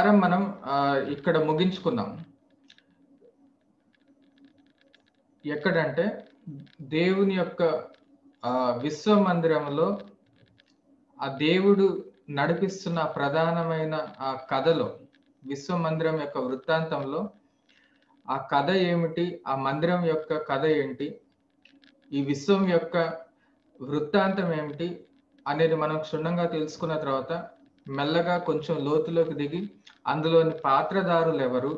వారం మనం ఆ, ఇక్కడ ముగించుకున్నాం ఎక్కడంటే దేవుని యొక్క ఆ, విశ్వ మందిరంలో ఆ దేవుడు నడిపిస్తున్న ప్రధానమైన ఆ కథలో విశ్వ మందిరం యొక్క వృత్తాంతంలో ఆ కథ ఏమిటి ఆ మందిరం యొక్క కథ ఏంటి ఈ విశ్వం యొక్క వృత్తాంతం ఏమిటి అనేది మనం క్షుణ్ణంగా తెలుసుకున్న తర్వాత మెల్లగా కొంచెం లోతులోకి దిగి అందులోని పాత్రదారులు ఎవరు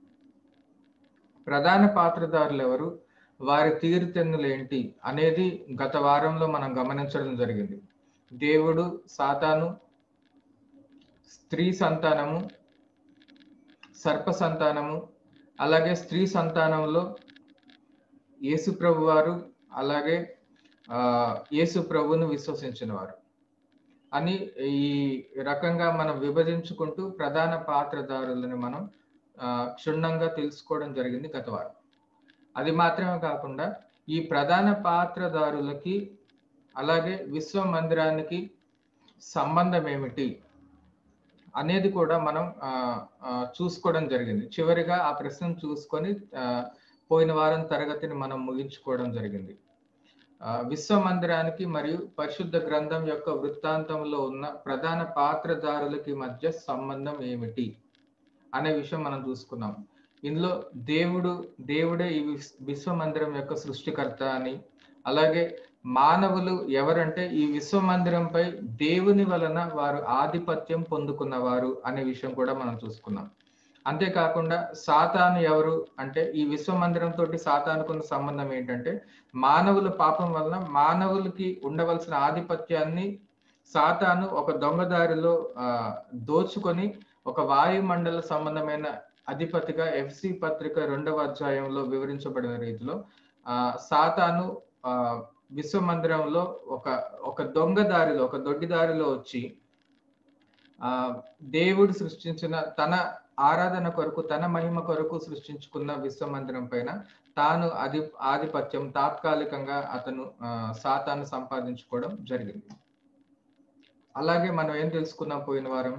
ప్రధాన పాత్రదారులు ఎవరు వారి తీరుతెన్నులు ఏంటి అనేది గత వారంలో మనం గమనించడం జరిగింది దేవుడు సాతాను స్త్రీ సంతానము సర్ప సంతానము అలాగే స్త్రీ సంతానంలో యేసు ప్రభు వారు అలాగే ఆ, యేసు ప్రభువును విశ్వసించిన వారు అని ఈ రకంగా మనం విభజించుకుంటూ ప్రధాన పాత్రదారులను మనం ఆ, క్షుణ్ణంగా తెలుసుకోవడం జరిగింది గత వారం అది మాత్రమే కాకుండా ఈ ప్రధాన పాత్రదారులకి అలాగే విశ్వ మందిరానికి సంబంధం ఏమిటి అనేది కూడా మనం ఆ, ఆ, చూసుకోవడం జరిగింది చివరిగా ఆ ప్రశ్నను చూసుకొని ఆ, పోయిన వారం తరగతిని మనం ముగించుకోవడం జరిగింది ఆ, విశ్వ మందిరానికి మరియు పరిశుద్ధ గ్రంథం యొక్క వృత్తాంతంలో ఉన్న ప్రధాన పాత్రదారులకి మధ్య సంబంధం ఏమిటి అనే విషయం మనం చూసుకున్నాం ఇందులో దేవుడు దేవుడే ఈ విస్- విశ్వ మందిరం యొక్క సృష్టికర్త అని అలాగే మానవులు ఎవరంటే ఈ విశ్వ మందిరంపై దేవుని వలన వారు ఆధిపత్యం పొందుకున్నవారు అనే విషయం కూడా మనం చూసుకున్నాం అంతేకాకుండా సాతాను ఎవరు అంటే ఈ విశ్వ మందిరం తోటి సాతానుకున్న సంబంధం ఏంటంటే మానవుల పాపం వలన మానవులకి ఉండవలసిన ఆధిపత్యాన్ని సాతాను ఒక దొంగదారిలో ఆ, దోచుకొని ఒక వాయుమండల సంబంధమైన అధిపతిగా ఎఫ్సి పత్రిక రెండవ అధ్యాయంలో వివరించబడిన రీతిలో ఆ సాతాను ఆ విశ్వ మందిరంలో ఒక ఒక దొంగ దారిలో ఒక దొడ్డి దారిలో వచ్చి ఆ దేవుడు సృష్టించిన తన ఆరాధన కొరకు తన మహిమ కొరకు సృష్టించుకున్న విశ్వ మందిరం పైన తాను అధి ఆధిపత్యం తాత్కాలికంగా అతను ఆ, సాతాను సంపాదించుకోవడం జరిగింది అలాగే మనం ఏం తెలుసుకున్నాం పోయిన వారం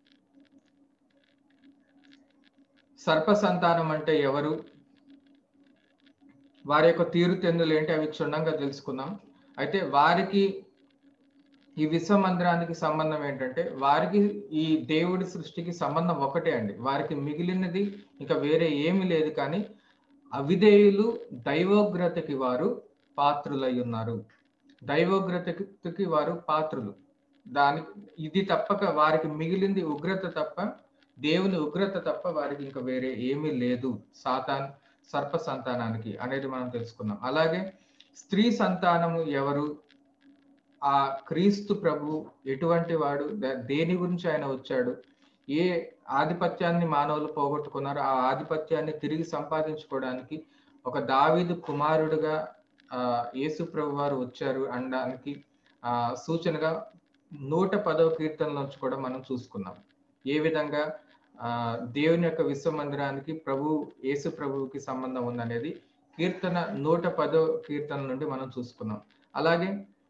సర్ప సంతానం అంటే ఎవరు వారి యొక్క తీరుతెన్నులు ఏంటి అవి క్షుణ్ణంగా తెలుసుకున్నాం అయితే వారికి ఈ విశ్వ మందిరానికి సంబంధం ఏంటంటే వారికి ఈ దేవుడి సృష్టికి సంబంధం ఒకటే అండి వారికి మిగిలినది ఇంకా వేరే ఏమీ లేదు కానీ అవిధేయులు దైవోగ్రతకి వారు పాత్రులై ఉన్నారు దైవోగ్రతకి వారు పాత్రులు దానికి ఇది తప్పక వారికి మిగిలింది ఉగ్రత తప్ప దేవుని ఉగ్రత తప్ప వారికి ఇంకా వేరే ఏమీ లేదు సాతాన్ సర్ప సంతానానికి అనేది మనం తెలుసుకున్నాం అలాగే స్త్రీ సంతానము ఎవరు ఆ క్రీస్తు ప్రభు ఎటువంటి వాడు ద- దేని గురించి ఆయన వచ్చాడు ఏ ఆధిపత్యాన్ని మానవులు పోగొట్టుకున్నారో ఆ ఆధిపత్యాన్ని తిరిగి సంపాదించుకోవడానికి ఒక దావీదు కుమారుడుగా ఆ యేసు ప్రభు వారు వచ్చారు అనడానికి ఆ సూచనగా నూట పదవ కీర్తనలోంచి కూడా మనం చూసుకున్నాం ఏ విధంగా ఆ దేవుని యొక్క విశ్వ మందిరానికి ప్రభు యేసు ప్రభువుకి సంబంధం ఉందనేది కీర్తన నూట పదో కీర్తన నుండి మనం చూసుకున్నాం అలాగే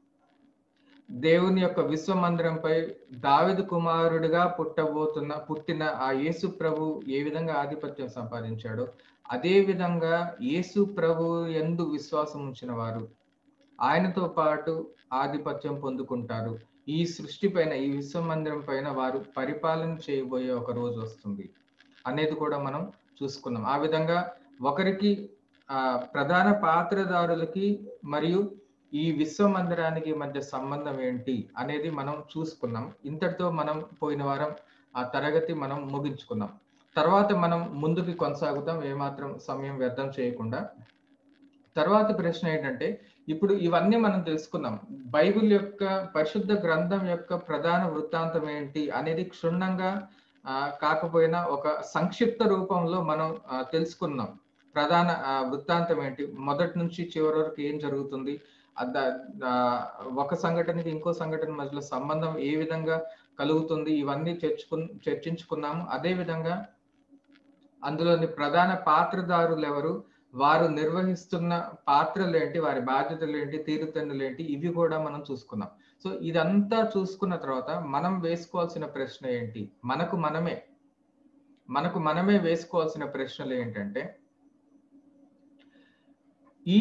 దేవుని యొక్క విశ్వ మందిరంపై దావిదు కుమారుడిగా పుట్టబోతున్న పుట్టిన ఆ యేసు ప్రభు ఏ విధంగా ఆధిపత్యం సంపాదించాడో అదే విధంగా యేసు ప్రభు ఎందు విశ్వాసం ఉంచిన వారు ఆయనతో పాటు ఆధిపత్యం పొందుకుంటారు ఈ సృష్టి పైన ఈ విశ్వ మందిరం పైన వారు పరిపాలన చేయబోయే ఒక రోజు వస్తుంది అనేది కూడా మనం చూసుకున్నాం ఆ విధంగా ఒకరికి ఆ ప్రధాన పాత్రదారులకి మరియు ఈ విశ్వ మందిరానికి మధ్య సంబంధం ఏంటి అనేది మనం చూసుకున్నాం ఇంతటితో మనం పోయిన వారం ఆ తరగతి మనం ముగించుకున్నాం తర్వాత మనం ముందుకు కొనసాగుతాం ఏమాత్రం సమయం వ్యర్థం చేయకుండా తర్వాత ప్రశ్న ఏంటంటే ఇప్పుడు ఇవన్నీ మనం తెలుసుకున్నాం బైబిల్ యొక్క పరిశుద్ధ గ్రంథం యొక్క ప్రధాన వృత్తాంతం ఏంటి అనేది క్షుణ్ణంగా ఆ, కాకపోయినా ఒక సంక్షిప్త రూపంలో మనం ఆ, తెలుసుకున్నాం ప్రధాన ఆ, వృత్తాంతం ఏంటి మొదటి నుంచి చివరి వరకు ఏం జరుగుతుంది ఆ ద- ఆ, ఒక సంఘటనకి ఇంకో సంఘటన మధ్యలో సంబంధం ఏ విధంగా కలుగుతుంది ఇవన్నీ చర్చుకు చర్చించుకున్నాము అదే విధంగా అందులోని ప్రధాన పాత్రదారులు ఎవరు వారు నిర్వహిస్తున్న పాత్రలు ఏంటి వారి బాధ్యతలు ఏంటి తీరుతెన్నులు ఏంటి ఇవి కూడా మనం చూసుకున్నాం సో ఇదంతా చూసుకున్న తర్వాత మనం వేసుకోవాల్సిన ప్రశ్న ఏంటి మనకు మనమే మనకు మనమే వేసుకోవాల్సిన ప్రశ్నలు ఏంటంటే ఈ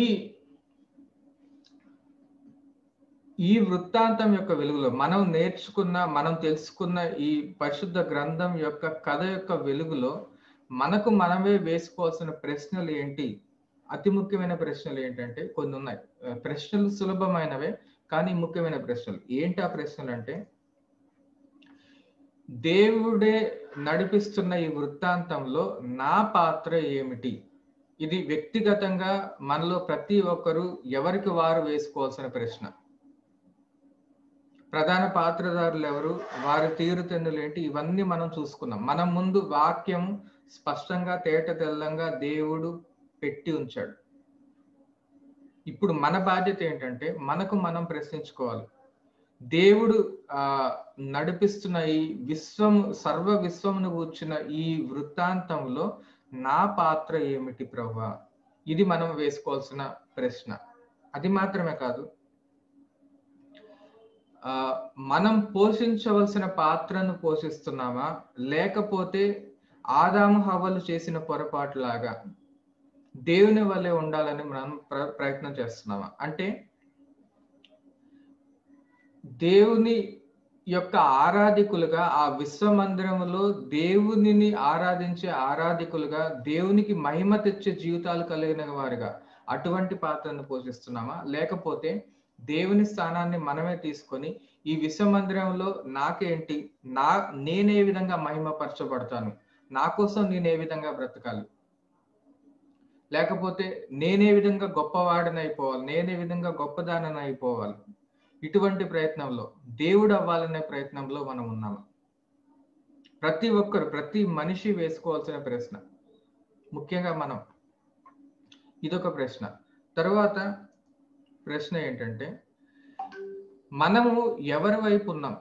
ఈ వృత్తాంతం యొక్క వెలుగులో మనం నేర్చుకున్న మనం తెలుసుకున్న ఈ పరిశుద్ధ గ్రంథం యొక్క కథ యొక్క వెలుగులో మనకు మనమే వేసుకోవాల్సిన ప్రశ్నలు ఏంటి అతి ముఖ్యమైన ప్రశ్నలు ఏంటంటే కొన్ని ఉన్నాయి ప్రశ్నలు సులభమైనవే కానీ ముఖ్యమైన ప్రశ్నలు ఏంటి ఆ ప్రశ్నలు అంటే దేవుడే నడిపిస్తున్న ఈ వృత్తాంతంలో నా పాత్ర ఏమిటి ఇది వ్యక్తిగతంగా మనలో ప్రతి ఒక్కరు ఎవరికి వారు వేసుకోవాల్సిన ప్రశ్న ప్రధాన పాత్రధారులు ఎవరు వారి తీరుతెన్నులు ఏంటి ఇవన్నీ మనం చూసుకున్నాం మనం ముందు వాక్యం స్పష్టంగా తేట తెల్లంగా దేవుడు పెట్టి ఉంచాడు ఇప్పుడు మన బాధ్యత ఏంటంటే మనకు మనం ప్రశ్నించుకోవాలి దేవుడు ఆ నడిపిస్తున్న ఈ విశ్వం సర్వ విశ్వమును కూర్చున్న ఈ వృత్తాంతంలో నా పాత్ర ఏమిటి ప్రభా ఇది మనం వేసుకోవాల్సిన ప్రశ్న అది మాత్రమే కాదు ఆ మనం పోషించవలసిన పాత్రను పోషిస్తున్నామా లేకపోతే ఆదాము హవలు చేసిన పొరపాటు లాగా దేవుని వల్లే ఉండాలని మనం ప్ర ప్రయత్నం చేస్తున్నామా అంటే దేవుని యొక్క ఆరాధికులుగా ఆ విశ్వమందిరములో దేవునిని ఆరాధించే ఆరాధికులుగా దేవునికి మహిమ తెచ్చే జీవితాలు కలిగిన వారుగా అటువంటి పాత్రను పోషిస్తున్నామా లేకపోతే దేవుని స్థానాన్ని మనమే తీసుకొని ఈ విశ్వమందిరంలో నాకేంటి నా నేనే విధంగా మహిమపరచబడతాను నా కోసం నేను ఏ విధంగా బ్రతకాలి లేకపోతే నేనే విధంగా గొప్పవాడిని అయిపోవాలి నేనే విధంగా గొప్పదానని అయిపోవాలి ఇటువంటి ప్రయత్నంలో దేవుడు అవ్వాలనే ప్రయత్నంలో మనం ఉన్నాము ప్రతి ఒక్కరు ప్రతి మనిషి వేసుకోవాల్సిన ప్రశ్న ముఖ్యంగా మనం ఇదొక ప్రశ్న తర్వాత ప్రశ్న ఏంటంటే మనము ఎవరి వైపు ఉన్నాం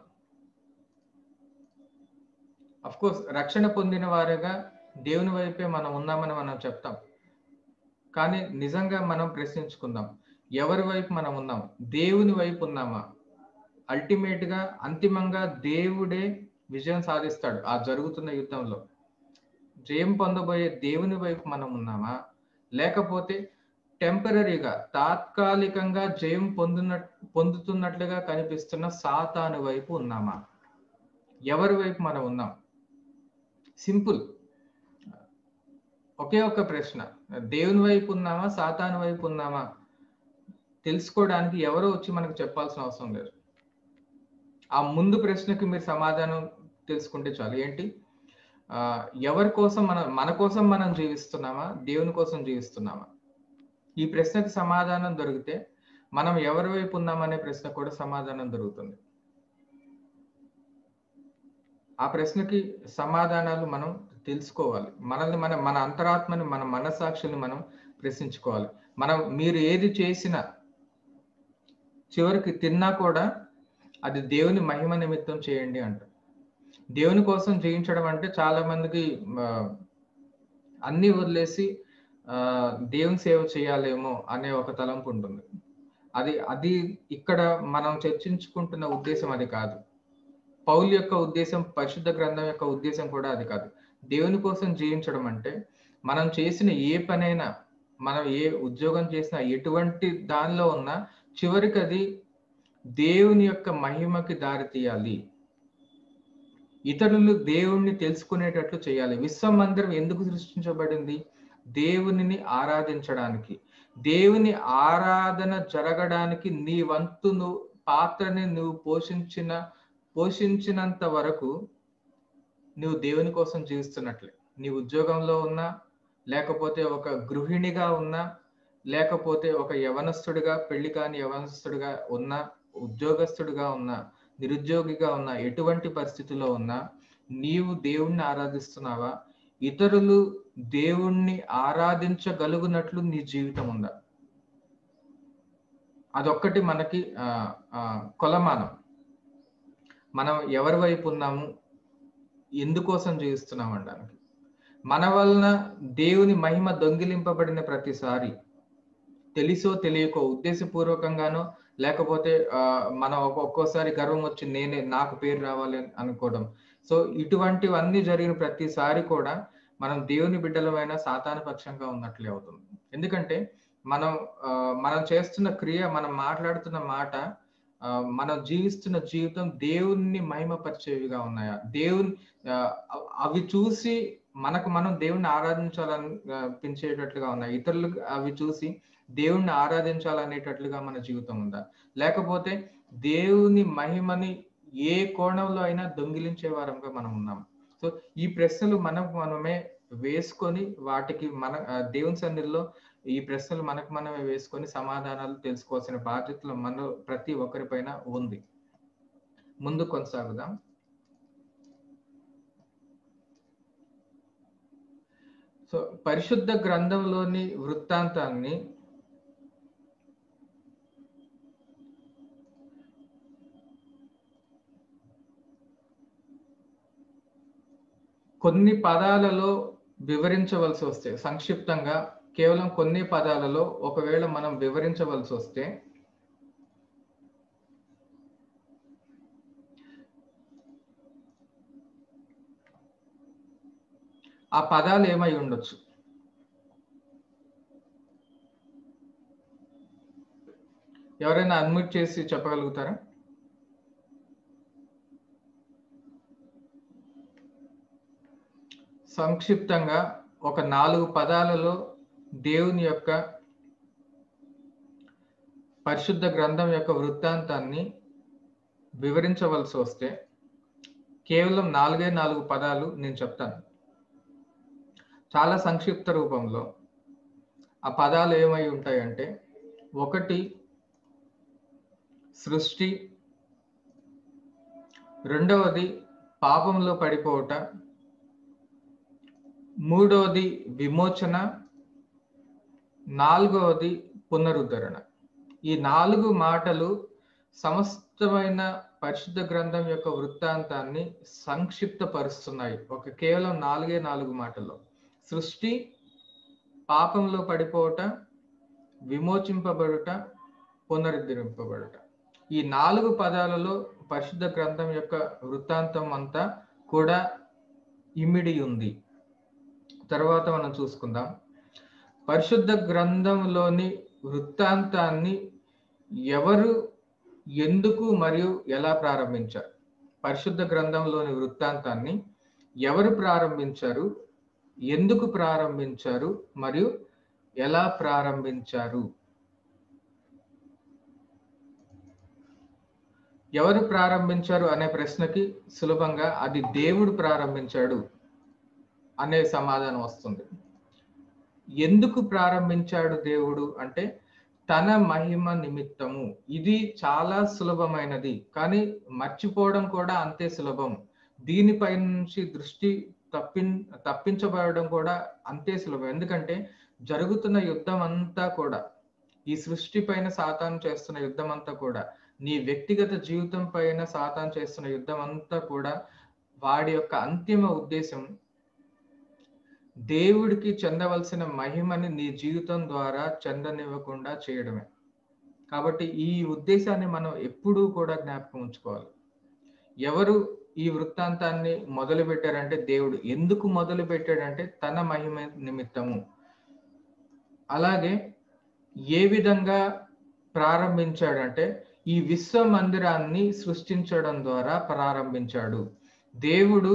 అఫ్ కోర్స్ రక్షణ పొందిన వారుగా దేవుని వైపే మనం ఉన్నామని మనం చెప్తాం కానీ నిజంగా మనం ప్రశ్నించుకుందాం ఎవరి వైపు మనం ఉన్నాం దేవుని వైపు ఉన్నామా అల్టిమేట్ గా అంతిమంగా దేవుడే విజయం సాధిస్తాడు ఆ జరుగుతున్న యుద్ధంలో జయం పొందబోయే దేవుని వైపు మనం ఉన్నామా లేకపోతే టెంపరీగా తాత్కాలికంగా జయం పొందున పొందుతున్నట్లుగా కనిపిస్తున్న సాతాను వైపు ఉన్నామా ఎవరి వైపు మనం ఉన్నాం సింపుల్ ఒకే ఒక ప్రశ్న దేవుని వైపు ఉన్నామా సాతాను వైపు ఉన్నామా తెలుసుకోవడానికి ఎవరో వచ్చి మనకు చెప్పాల్సిన అవసరం లేదు ఆ ముందు ప్రశ్నకి మీరు సమాధానం తెలుసుకుంటే చాలు ఏంటి ఆ ఎవరి కోసం మనం మన కోసం మనం జీవిస్తున్నామా దేవుని కోసం జీవిస్తున్నామా ఈ ప్రశ్నకు సమాధానం దొరికితే మనం ఎవరి వైపు ఉన్నామనే ప్రశ్న కూడా సమాధానం దొరుకుతుంది ఆ ప్రశ్నకి సమాధానాలు మనం తెలుసుకోవాలి మనల్ని మన మన అంతరాత్మని మన మనసాక్షిని మనం ప్రశ్నించుకోవాలి మనం మీరు ఏది చేసినా చివరికి తిన్నా కూడా అది దేవుని మహిమ నిమిత్తం చేయండి అంట దేవుని కోసం జీవించడం అంటే చాలా మందికి అన్ని వదిలేసి ఆ దేవుని సేవ చేయాలేమో అనే ఒక తలంపు ఉంటుంది అది అది ఇక్కడ మనం చర్చించుకుంటున్న ఉద్దేశం అది కాదు పౌల్ యొక్క ఉద్దేశం పరిశుద్ధ గ్రంథం యొక్క ఉద్దేశం కూడా అది కాదు దేవుని కోసం జీవించడం అంటే మనం చేసిన ఏ పనైనా మనం ఏ ఉద్యోగం చేసినా ఎటువంటి దానిలో ఉన్నా చివరికి అది దేవుని యొక్క మహిమకి దారి తీయాలి ఇతరులు దేవుణ్ణి తెలుసుకునేటట్లు చేయాలి విశ్వమందిరం ఎందుకు సృష్టించబడింది దేవునిని ఆరాధించడానికి దేవుని ఆరాధన జరగడానికి నీ వంతు నువ్వు పాత్రని నువ్వు పోషించిన పోషించినంత వరకు నువ్వు దేవుని కోసం జీవిస్తున్నట్లే నీ ఉద్యోగంలో ఉన్నా లేకపోతే ఒక గృహిణిగా ఉన్నా లేకపోతే ఒక యవనస్తుడిగా పెళ్లి కాని యవనస్తుడిగా ఉన్నా ఉద్యోగస్తుడిగా ఉన్నా నిరుద్యోగిగా ఉన్నా ఎటువంటి పరిస్థితిలో ఉన్నా నీవు దేవుణ్ణి ఆరాధిస్తున్నావా ఇతరులు దేవుణ్ణి ఆరాధించగలుగునట్లు నీ జీవితం ఉందా అదొక్కటి మనకి కొలమానం మనం ఎవరి వైపు ఉన్నాము ఎందుకోసం జీవిస్తున్నాం అనడానికి మన వలన దేవుని మహిమ దొంగిలింపబడిన ప్రతిసారి తెలిసో తెలియకో ఉద్దేశపూర్వకంగానో లేకపోతే మనం ఒక్కోసారి గర్వం వచ్చి నేనే నాకు పేరు రావాలి అనుకోవడం సో ఇటువంటివన్నీ జరిగిన ప్రతిసారి కూడా మనం దేవుని బిడ్డలమైన సాతాన పక్షంగా ఉన్నట్లే అవుతుంది ఎందుకంటే మనం ఆ, మనం చేస్తున్న క్రియ మనం మాట్లాడుతున్న మాట ఆ, మనం జీవిస్తున్న జీవితం దేవుణ్ణి మహిమపరిచేవిగా ఉన్నాయా దేవుని ఆ, అవ్- అవి చూసి మనకు మనం దేవుణ్ణి ఆరాధించాలని ఆ, పించేటట్లుగా ఉన్నాయి ఇతరులు అవి చూసి దేవుణ్ణి ఆరాధించాలనేటట్లుగా మన జీవితం ఉందా లేకపోతే దేవుని మహిమని ఏ కోణంలో అయినా దొంగిలించే వారంగా మనం ఉన్నాం సో ఈ ప్రశ్నలు మనం మనమే వేసుకొని వాటికి మన ఆ, దేవుని సన్నిధిలో ఈ ప్రశ్నలు మనకు మనమే వేసుకొని సమాధానాలు తెలుసుకోవాల్సిన బాధ్యతలు మన ప్రతి ఒక్కరిపైన ఉంది ముందు కొనసాగుదాం సో పరిశుద్ధ గ్రంథంలోని వృత్తాంతాన్ని కొన్ని పదాలలో వివరించవలసి వస్తే సంక్షిప్తంగా కేవలం కొన్ని పదాలలో ఒకవేళ మనం వివరించవలసి వస్తే ఆ పదాలు ఏమై ఉండొచ్చు ఎవరైనా అడ్మిట్ చేసి చెప్పగలుగుతారా సంక్షిప్తంగా ఒక నాలుగు పదాలలో దేవుని యొక్క పరిశుద్ధ గ్రంథం యొక్క వృత్తాంతాన్ని వివరించవలసి వస్తే కేవలం నాలుగే నాలుగు పదాలు నేను చెప్తాను చాలా సంక్షిప్త రూపంలో ఆ పదాలు ఏమై ఉంటాయంటే ఒకటి సృష్టి రెండవది పాపంలో పడిపోవట మూడవది విమోచన నాలుగవది పునరుద్ధరణ ఈ నాలుగు మాటలు సమస్తమైన పరిశుద్ధ గ్రంథం యొక్క వృత్తాంతాన్ని సంక్షిప్తపరుస్తున్నాయి ఒక కేవలం నాలుగే నాలుగు మాటల్లో సృష్టి పాపంలో పడిపోవట విమోచింపబడుట పునరుద్ధరింపబడుట ఈ నాలుగు పదాలలో పరిశుద్ధ గ్రంథం యొక్క వృత్తాంతం అంతా కూడా ఇమిడి ఉంది తర్వాత మనం చూసుకుందాం పరిశుద్ధ గ్రంథంలోని వృత్తాంతాన్ని ఎవరు ఎందుకు మరియు ఎలా ప్రారంభించారు పరిశుద్ధ గ్రంథంలోని వృత్తాంతాన్ని ఎవరు ప్రారంభించారు ఎందుకు ప్రారంభించారు మరియు ఎలా ప్రారంభించారు ఎవరు ప్రారంభించారు అనే ప్రశ్నకి సులభంగా అది దేవుడు ప్రారంభించాడు అనే సమాధానం వస్తుంది ఎందుకు ప్రారంభించాడు దేవుడు అంటే తన మహిమ నిమిత్తము ఇది చాలా సులభమైనది కానీ మర్చిపోవడం కూడా అంతే సులభం దీనిపై నుంచి దృష్టి తప్పిన్ తప్పించబడడం కూడా అంతే సులభం ఎందుకంటే జరుగుతున్న యుద్ధం అంతా కూడా ఈ సృష్టి పైన సాతాను చేస్తున్న యుద్ధం అంతా కూడా నీ వ్యక్తిగత జీవితం పైన సాతాను చేస్తున్న యుద్ధం అంతా కూడా వాడి యొక్క అంతిమ ఉద్దేశం దేవుడికి చెందవలసిన మహిమని నీ జీవితం ద్వారా చెందనివ్వకుండా చేయడమే కాబట్టి ఈ ఉద్దేశాన్ని మనం ఎప్పుడూ కూడా జ్ఞాపకం ఉంచుకోవాలి ఎవరు ఈ వృత్తాంతాన్ని మొదలు పెట్టారంటే దేవుడు ఎందుకు మొదలు పెట్టాడంటే తన మహిమ నిమిత్తము అలాగే ఏ విధంగా ప్రారంభించాడంటే ఈ విశ్వ మందిరాన్ని సృష్టించడం ద్వారా ప్రారంభించాడు దేవుడు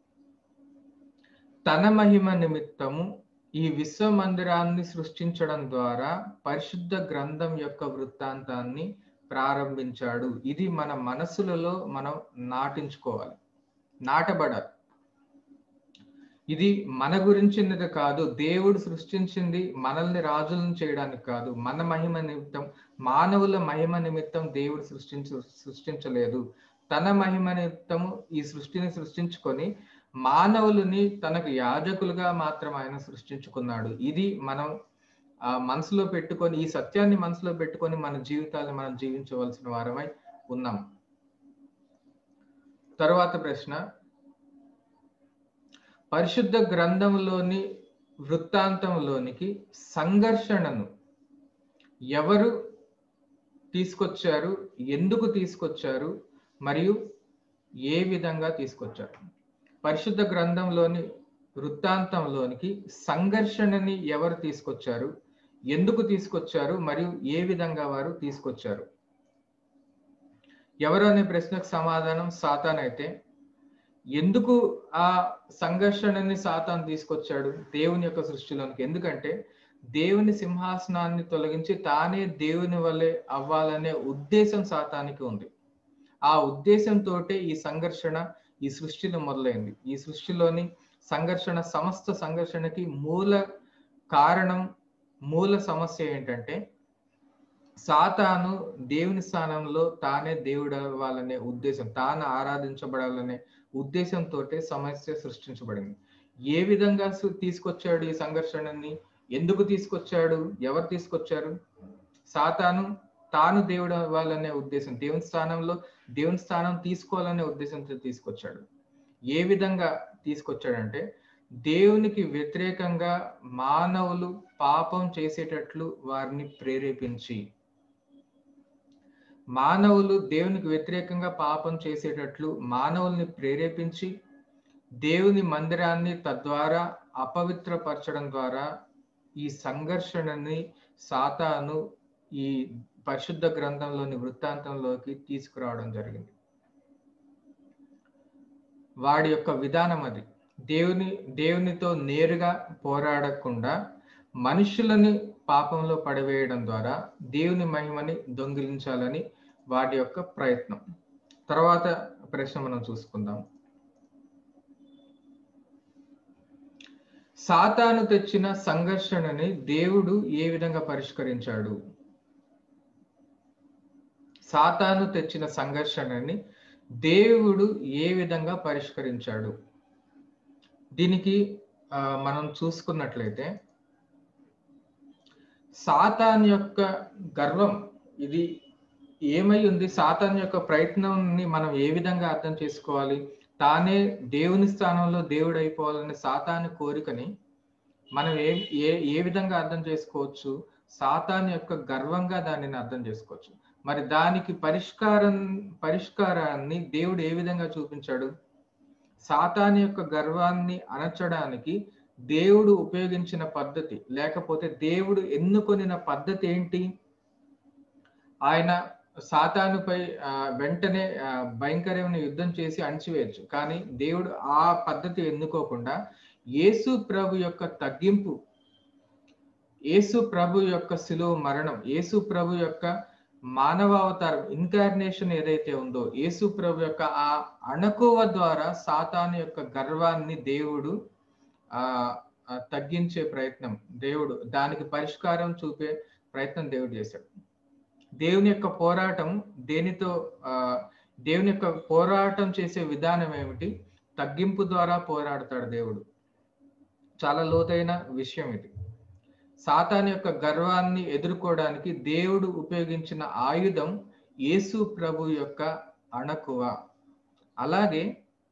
తన మహిమ నిమిత్తము ఈ విశ్వ మందిరాన్ని సృష్టించడం ద్వారా పరిశుద్ధ గ్రంథం యొక్క వృత్తాంతాన్ని ప్రారంభించాడు ఇది మన మనసులలో మనం నాటించుకోవాలి నాటబడాలి ఇది మన గురించినది కాదు దేవుడు సృష్టించింది మనల్ని రాజులను చేయడానికి కాదు మన మహిమ నిమిత్తం మానవుల మహిమ నిమిత్తం దేవుడు సృష్టించ సృష్టించలేదు తన మహిమ నిమిత్తము ఈ సృష్టిని సృష్టించుకొని మానవులని తనకు యాజకులుగా మాత్రం ఆయన సృష్టించుకున్నాడు ఇది మనం ఆ మనసులో పెట్టుకొని ఈ సత్యాన్ని మనసులో పెట్టుకొని మన జీవితాన్ని మనం జీవించవలసిన వారమై ఉన్నాం తరువాత ప్రశ్న పరిశుద్ధ గ్రంథంలోని వృత్తాంతంలోనికి సంఘర్షణను ఎవరు తీసుకొచ్చారు ఎందుకు తీసుకొచ్చారు మరియు ఏ విధంగా తీసుకొచ్చారు పరిశుద్ధ గ్రంథంలోని వృత్తాంతంలోనికి సంఘర్షణని ఎవరు తీసుకొచ్చారు ఎందుకు తీసుకొచ్చారు మరియు ఏ విధంగా వారు తీసుకొచ్చారు ఎవరు అనే ప్రశ్నకు సమాధానం సాతాన్ అయితే ఎందుకు ఆ సంఘర్షణని సాతాన్ తీసుకొచ్చాడు దేవుని యొక్క సృష్టిలోనికి ఎందుకంటే దేవుని సింహాసనాన్ని తొలగించి తానే దేవుని వల్లే అవ్వాలనే ఉద్దేశం సాతానికి ఉంది ఆ ఉద్దేశంతో ఈ సంఘర్షణ ఈ సృష్టిలో మొదలైంది ఈ సృష్టిలోని సంఘర్షణ సమస్త సంఘర్షణకి మూల కారణం మూల సమస్య ఏంటంటే సాతాను దేవుని స్థానంలో తానే దేవుడు అవ్వాలనే ఉద్దేశం తాను ఆరాధించబడాలనే ఉద్దేశంతో సమస్య సృష్టించబడింది ఏ విధంగా తీసుకొచ్చాడు ఈ సంఘర్షణని ఎందుకు తీసుకొచ్చాడు ఎవరు తీసుకొచ్చారు సాతాను తాను దేవుడు అవ్వాలనే ఉద్దేశం దేవుని స్థానంలో దేవుని స్థానం తీసుకోవాలనే ఉద్దేశంతో తీసుకొచ్చాడు ఏ విధంగా తీసుకొచ్చాడంటే దేవునికి వ్యతిరేకంగా మానవులు పాపం చేసేటట్లు వారిని ప్రేరేపించి మానవులు దేవునికి వ్యతిరేకంగా పాపం చేసేటట్లు మానవుల్ని ప్రేరేపించి దేవుని మందిరాన్ని తద్వారా అపవిత్రపరచడం ద్వారా ఈ సంఘర్షణని సాతాను ఈ పరిశుద్ధ గ్రంథంలోని వృత్తాంతంలోకి తీసుకురావడం జరిగింది వాడి యొక్క విధానం అది దేవుని దేవునితో నేరుగా పోరాడకుండా మనుషులని పాపంలో పడవేయడం ద్వారా దేవుని మహిమని దొంగిలించాలని వాటి యొక్క ప్రయత్నం తర్వాత ప్రశ్న మనం చూసుకుందాం సాతాను తెచ్చిన సంఘర్షణని దేవుడు ఏ విధంగా పరిష్కరించాడు సాతాను తెచ్చిన సంఘర్షణని దేవుడు ఏ విధంగా పరిష్కరించాడు దీనికి మనం చూసుకున్నట్లయితే సాతాన్ యొక్క గర్వం ఇది ఏమై ఉంది సాతాన్ యొక్క ప్రయత్నాన్ని మనం ఏ విధంగా అర్థం చేసుకోవాలి తానే దేవుని స్థానంలో దేవుడు అయిపోవాలనే సాతాని కోరికని మనం ఏ ఏ ఏ విధంగా అర్థం చేసుకోవచ్చు సాతాన్ యొక్క గర్వంగా దానిని అర్థం చేసుకోవచ్చు మరి దానికి పరిష్కారం పరిష్కారాన్ని దేవుడు ఏ విధంగా చూపించాడు సాతాన్ యొక్క గర్వాన్ని అణచడానికి దేవుడు ఉపయోగించిన పద్ధతి లేకపోతే దేవుడు ఎన్నుకొనిన పద్ధతి ఏంటి ఆయన సాతానుపై వెంటనే భయంకరమైన యుద్ధం చేసి అణచివేయచ్చు కానీ దేవుడు ఆ పద్ధతి ఎన్నుకోకుండా యేసు ప్రభు యొక్క తగ్గింపు యేసు ప్రభు యొక్క శిలువ మరణం యేసు ప్రభు యొక్క మానవావతారం ఇన్కార్నేషన్ ఏదైతే ఉందో యేసు ప్రభు యొక్క ఆ అణకువ ద్వారా సాతాను యొక్క గర్వాన్ని దేవుడు ఆ తగ్గించే ప్రయత్నం దేవుడు దానికి పరిష్కారం చూపే ప్రయత్నం దేవుడు చేశాడు దేవుని యొక్క పోరాటం దేనితో ఆ దేవుని యొక్క పోరాటం చేసే విధానం ఏమిటి తగ్గింపు ద్వారా పోరాడతాడు దేవుడు చాలా లోతైన విషయం ఇది సాతాన్ యొక్క గర్వాన్ని ఎదుర్కోవడానికి దేవుడు ఉపయోగించిన ఆయుధం యేసు ప్రభు యొక్క అణకువ అలాగే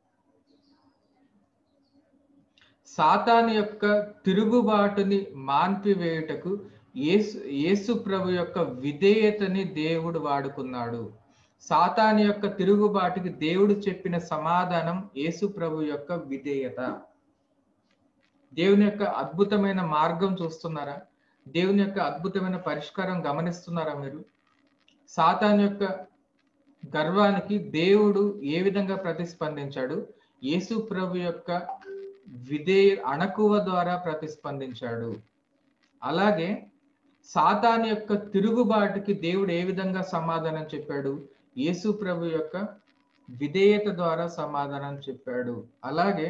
సాతాను యొక్క తిరుగుబాటుని మాన్పివేయుటకు యేసు యేసు ప్రభు యొక్క విధేయతని దేవుడు వాడుకున్నాడు సాతాను యొక్క తిరుగుబాటుకి దేవుడు చెప్పిన సమాధానం యేసు ప్రభు యొక్క విధేయత దేవుని యొక్క అద్భుతమైన మార్గం చూస్తున్నారా దేవుని యొక్క అద్భుతమైన పరిష్కారం గమనిస్తున్నారా మీరు సాతాన్ యొక్క గర్వానికి దేవుడు ఏ విధంగా ప్రతిస్పందించాడు యేసు ప్రభు యొక్క విధేయ అణకువ ద్వారా ప్రతిస్పందించాడు అలాగే సాతాన్ యొక్క తిరుగుబాటుకి దేవుడు ఏ విధంగా సమాధానం చెప్పాడు యేసు ప్రభు యొక్క విధేయత ద్వారా సమాధానం చెప్పాడు అలాగే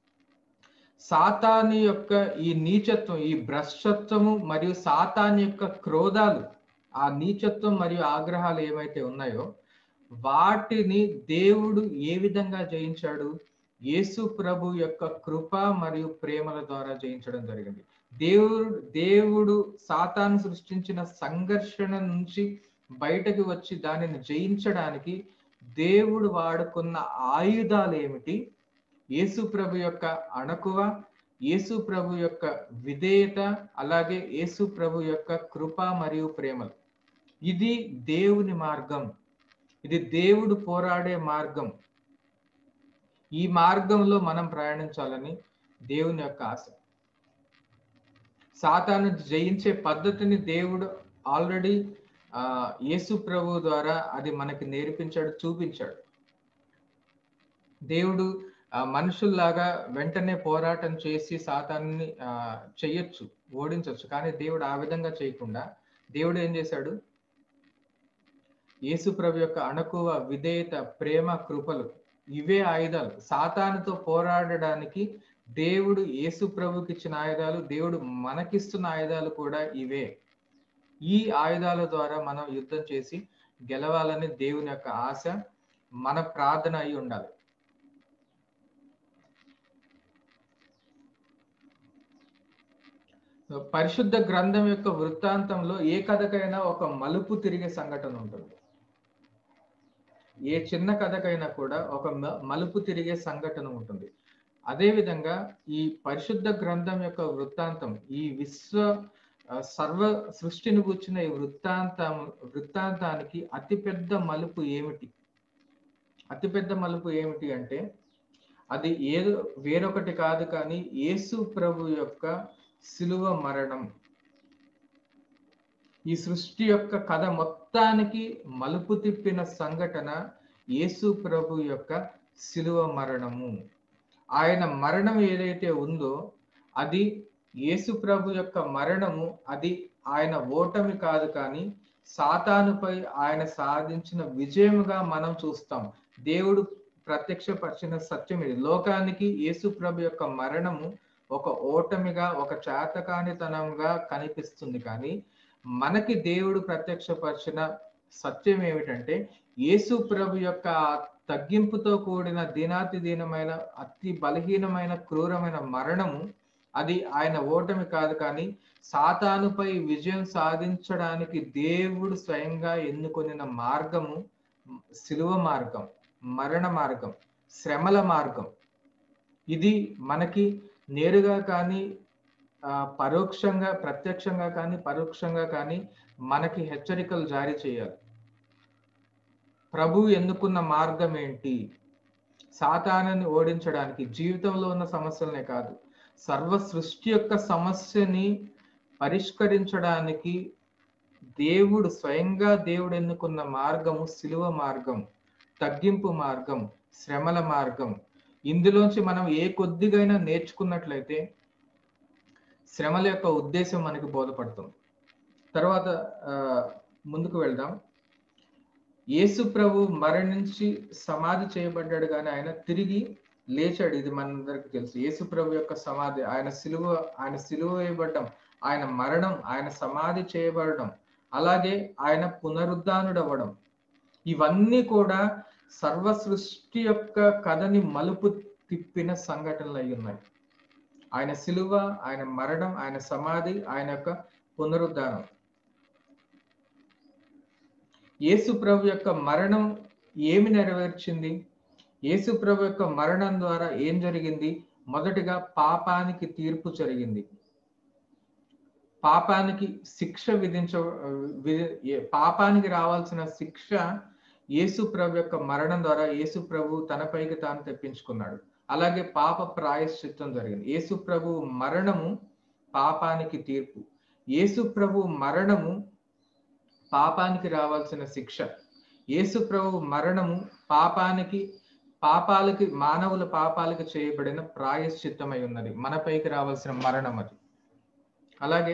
సాతాని యొక్క ఈ నీచత్వం ఈ భ్రష్టత్వము మరియు సాతాని యొక్క క్రోధాలు ఆ నీచత్వం మరియు ఆగ్రహాలు ఏమైతే ఉన్నాయో వాటిని దేవుడు ఏ విధంగా జయించాడు యేసు ప్రభు యొక్క కృప మరియు ప్రేమల ద్వారా జయించడం జరిగింది దేవుడు దేవుడు సాతాను సృష్టించిన సంఘర్షణ నుంచి బయటకు వచ్చి దానిని జయించడానికి దేవుడు వాడుకున్న ఆయుధాలు ఏమిటి యేసు ప్రభు యొక్క అణకువ యేసు ప్రభు యొక్క విధేయత అలాగే యేసు ప్రభు యొక్క కృప మరియు ప్రేమలు ఇది దేవుని మార్గం ఇది దేవుడు పోరాడే మార్గం ఈ మార్గంలో మనం ప్రయాణించాలని దేవుని యొక్క ఆశ సాతాను జయించే పద్ధతిని దేవుడు ఆల్రెడీ ఆ యేసు ప్రభు ద్వారా అది మనకి నేర్పించాడు చూపించాడు దేవుడు ఆ, మనుషుల్లాగా వెంటనే పోరాటం చేసి సాతాన్ని ఆ, చెయ్యొచ్చు ఓడించవచ్చు కానీ దేవుడు ఆ విధంగా చేయకుండా దేవుడు ఏం చేశాడు యేసు ప్రభు యొక్క అణకువ విధేయత ప్రేమ కృపలు ఇవే ఆయుధాలు సాతానుతో పోరాడడానికి దేవుడు యేసు ప్రభుకి ఇచ్చిన ఆయుధాలు దేవుడు మనకిస్తున్న ఆయుధాలు కూడా ఇవే ఈ ఆయుధాల ద్వారా మనం యుద్ధం చేసి గెలవాలని దేవుని యొక్క ఆశ మన ప్రార్థన అయి ఉండాలి పరిశుద్ధ గ్రంథం యొక్క వృత్తాంతంలో ఏ కథకైనా ఒక మలుపు తిరిగే సంఘటన ఉంటుంది ఏ చిన్న కథకైనా కూడా ఒక మ- మలుపు తిరిగే సంఘటన ఉంటుంది అదేవిధంగా ఈ పరిశుద్ధ గ్రంథం యొక్క వృత్తాంతం ఈ విశ్వ ఆ, సర్వ సృష్టిని కూర్చున్న ఈ వృత్తాంతం వృత్తాంతానికి అతిపెద్ద మలుపు ఏమిటి అతిపెద్ద మలుపు ఏమిటి అంటే అది ఏదో వేరొకటి కాదు కానీ యేసు ప్రభు యొక్క శిలువ మరణం ఈ సృష్టి యొక్క కథ మొత్తానికి మలుపు తిప్పిన సంఘటన యేసు ప్రభు యొక్క శిలువ మరణము ఆయన మరణం ఏదైతే ఉందో అది యేసు ప్రభు యొక్క మరణము అది ఆయన ఓటమి కాదు కానీ సాతానుపై ఆయన సాధించిన విజయముగా మనం చూస్తాం దేవుడు ప్రత్యక్షపరిచిన సత్యం ఇది లోకానికి యేసు ప్రభు యొక్క మరణము ఒక ఓటమిగా ఒక చేతకానితనంగా కనిపిస్తుంది కానీ మనకి దేవుడు ప్రత్యక్షపరిచిన సత్యం ఏమిటంటే యేసు ప్రభు యొక్క ఆ తగ్గింపుతో కూడిన దినాతి దీనమైన అతి బలహీనమైన క్రూరమైన మరణము అది ఆయన ఓటమి కాదు కానీ సాతానుపై విజయం సాధించడానికి దేవుడు స్వయంగా ఎన్నుకొనిన మార్గము శిలువ మార్గం మరణ మార్గం శ్రమల మార్గం ఇది మనకి నేరుగా కానీ ఆ, పరోక్షంగా ప్రత్యక్షంగా కానీ పరోక్షంగా కానీ మనకి హెచ్చరికలు జారీ చేయాలి ప్రభు ఎన్నుకున్న మార్గం ఏంటి సాతానాన్ని ఓడించడానికి జీవితంలో ఉన్న సమస్యలనే కాదు సర్వ సృష్టి యొక్క సమస్యని పరిష్కరించడానికి దేవుడు స్వయంగా దేవుడు ఎన్నుకున్న మార్గము శిలువ మార్గం తగ్గింపు మార్గం శ్రమల మార్గం ఇందులోంచి మనం ఏ కొద్దిగైనా నేర్చుకున్నట్లయితే శ్రమల యొక్క ఉద్దేశం మనకి బోధపడుతుంది తర్వాత ఆ, ముందుకు వెళ్దాం యేసు ప్రభు మరణించి సమాధి చేయబడ్డాడు కానీ ఆయన తిరిగి లేచాడు ఇది మనందరికి తెలుసు యేసు ప్రభు యొక్క సమాధి ఆయన సిలువ ఆయన సిలువ వేయబడ్డం ఆయన మరణం ఆయన సమాధి చేయబడడం అలాగే ఆయన పునరుద్ధానుడు అవ్వడం ఇవన్నీ కూడా సర్వ సృష్టి యొక్క కథని మలుపు తిప్పిన సంఘటనలు అయి ఉన్నాయి ఆయన సిలువ ఆయన మరణం ఆయన సమాధి ఆయన యొక్క పునరుద్ధానం యేసు ప్రభు యొక్క మరణం ఏమి నెరవేర్చింది యేసు ప్రభు యొక్క మరణం ద్వారా ఏం జరిగింది మొదటిగా పాపానికి తీర్పు జరిగింది పాపానికి శిక్ష విధించ వి- ఏ- పాపానికి రావాల్సిన శిక్ష యేసు ప్రభు యొక్క మరణం ద్వారా యేసు ప్రభు తనపైకి తాను తెప్పించుకున్నాడు అలాగే పాప ప్రాయశ్చిత్తం జరిగింది యేసు ప్రభు మరణము పాపానికి తీర్పు యేసు ప్రభు మరణము పాపానికి రావాల్సిన శిక్ష యేసు ప్రభు మరణము పాపానికి పాపాలకి మానవుల పాపాలకి చేయబడిన ప్రాయశ్చిత్తమై ఉన్నది మనపైకి రావాల్సిన మరణం అది అలాగే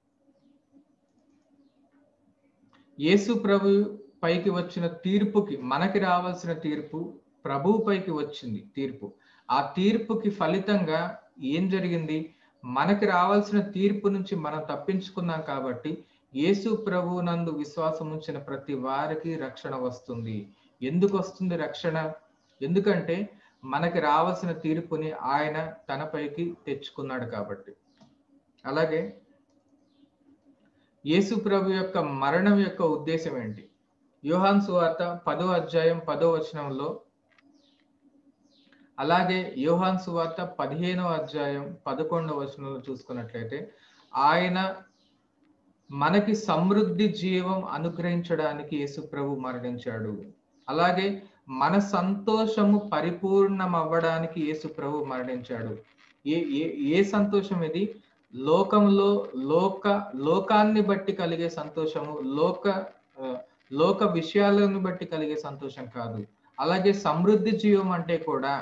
యేసు ప్రభు పైకి వచ్చిన తీర్పుకి మనకి రావాల్సిన తీర్పు ప్రభువు పైకి వచ్చింది తీర్పు ఆ తీర్పుకి ఫలితంగా ఏం జరిగింది మనకి రావాల్సిన తీర్పు నుంచి మనం తప్పించుకున్నాం కాబట్టి యేసు ప్రభు నందు విశ్వాసం ఉంచిన ప్రతి వారికి రక్షణ వస్తుంది ఎందుకు వస్తుంది రక్షణ ఎందుకంటే మనకి రావాల్సిన తీర్పుని ఆయన తనపైకి తెచ్చుకున్నాడు కాబట్టి అలాగే యేసు ప్రభు యొక్క మరణం యొక్క ఉద్దేశం ఏంటి యోహాన్ సువార్త పదో అధ్యాయం పదో వచనంలో అలాగే యోహాన్ సువార్త పదిహేనవ అధ్యాయం పదకొండవ వచనంలో చూసుకున్నట్లయితే ఆయన మనకి సమృద్ధి జీవం అనుగ్రహించడానికి యేసు ప్రభు మరణించాడు అలాగే మన సంతోషము పరిపూర్ణం అవ్వడానికి యేసు ప్రభు మరణించాడు ఏ ఏ ఏ సంతోషం ఇది లోకంలో లోక లోకాన్ని బట్టి కలిగే సంతోషము లోక ఆ, లోక విషయాలను బట్టి కలిగే సంతోషం కాదు అలాగే సమృద్ధి జీవం అంటే కూడా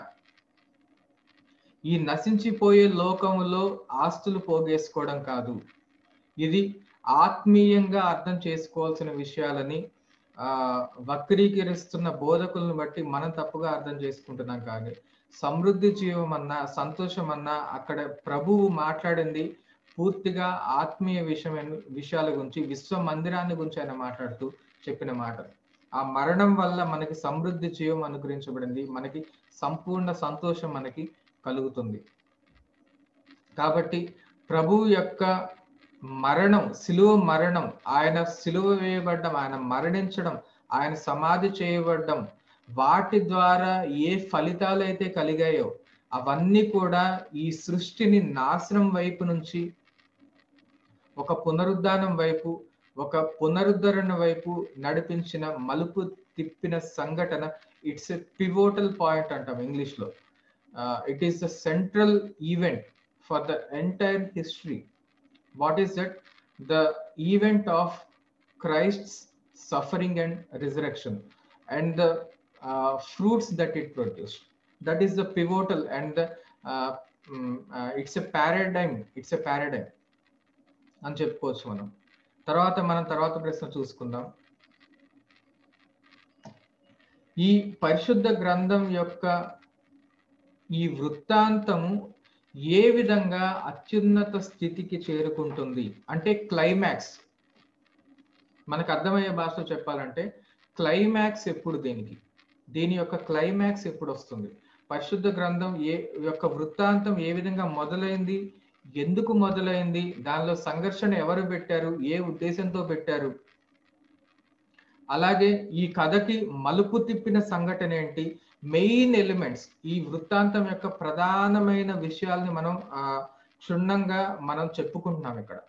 ఈ నశించిపోయే లోకములో ఆస్తులు పోగేసుకోవడం కాదు ఇది ఆత్మీయంగా అర్థం చేసుకోవాల్సిన విషయాలని ఆ వక్రీకరిస్తున్న బోధకులను బట్టి మనం తప్పుగా అర్థం చేసుకుంటున్నాం కానీ సమృద్ధి జీవం అన్నా సంతోషం అన్నా అక్కడ ప్రభువు మాట్లాడింది పూర్తిగా ఆత్మీయ విషయం విషయాల గురించి విశ్వ మందిరాన్ని గురించి ఆయన మాట్లాడుతూ చెప్పిన మాట ఆ మరణం వల్ల మనకి సమృద్ధి జీవం అనుగ్రహించబడింది మనకి సంపూర్ణ సంతోషం మనకి కలుగుతుంది కాబట్టి ప్రభువు యొక్క మరణం సిలువ మరణం ఆయన సిలువ వేయబడ్డం ఆయన మరణించడం ఆయన సమాధి చేయబడ్డం వాటి ద్వారా ఏ ఫలితాలు అయితే కలిగాయో అవన్నీ కూడా ఈ సృష్టిని నాశనం వైపు నుంచి ఒక పునరుద్ధానం వైపు ఒక పునరుద్ధరణ వైపు నడిపించిన మలుపు తిప్పిన సంఘటన ఇట్స్ ఎ పివోటల్ పాయింట్ అంటాం ఇంగ్లీష్ లో it is the central event for the entire history what is that the event of Christ's suffering and resurrection and the fruits that it produce that is the pivotal and the it's a paradigm it's a paradigm అని చెప్పుకోవచ్చు మనం తర్వాత మనం తర్వాత ప్రశ్న చూసుకుందాం ఈ పరిశుద్ధ గ్రంథం యొక్క ఈ వృత్తాంతము ఏ విధంగా అత్యున్నత స్థితికి చేరుకుంటుంది అంటే క్లైమాక్స్ మనకు అర్థమయ్యే భాషలో చెప్పాలంటే క్లైమాక్స్ ఎప్పుడు దీనికి దీని యొక్క క్లైమాక్స్ ఎప్పుడు వస్తుంది పరిశుద్ధ గ్రంథం ఏ యొక్క వృత్తాంతం ఏ విధంగా మొదలైంది ఎందుకు మొదలైంది దానిలో సంఘర్షణ ఎవరు పెట్టారు ఏ ఉద్దేశంతో పెట్టారు అలాగే ఈ కథకి మలుపు తిప్పిన సంఘటన ఏంటి మెయిన్ ఎలిమెంట్స్ ఈ వృత్తాంతం యొక్క ప్రధానమైన విషయాల్ని మనం ఆ క్షుణ్ణంగా మనం చెప్పుకుంటున్నాం ఇక్కడ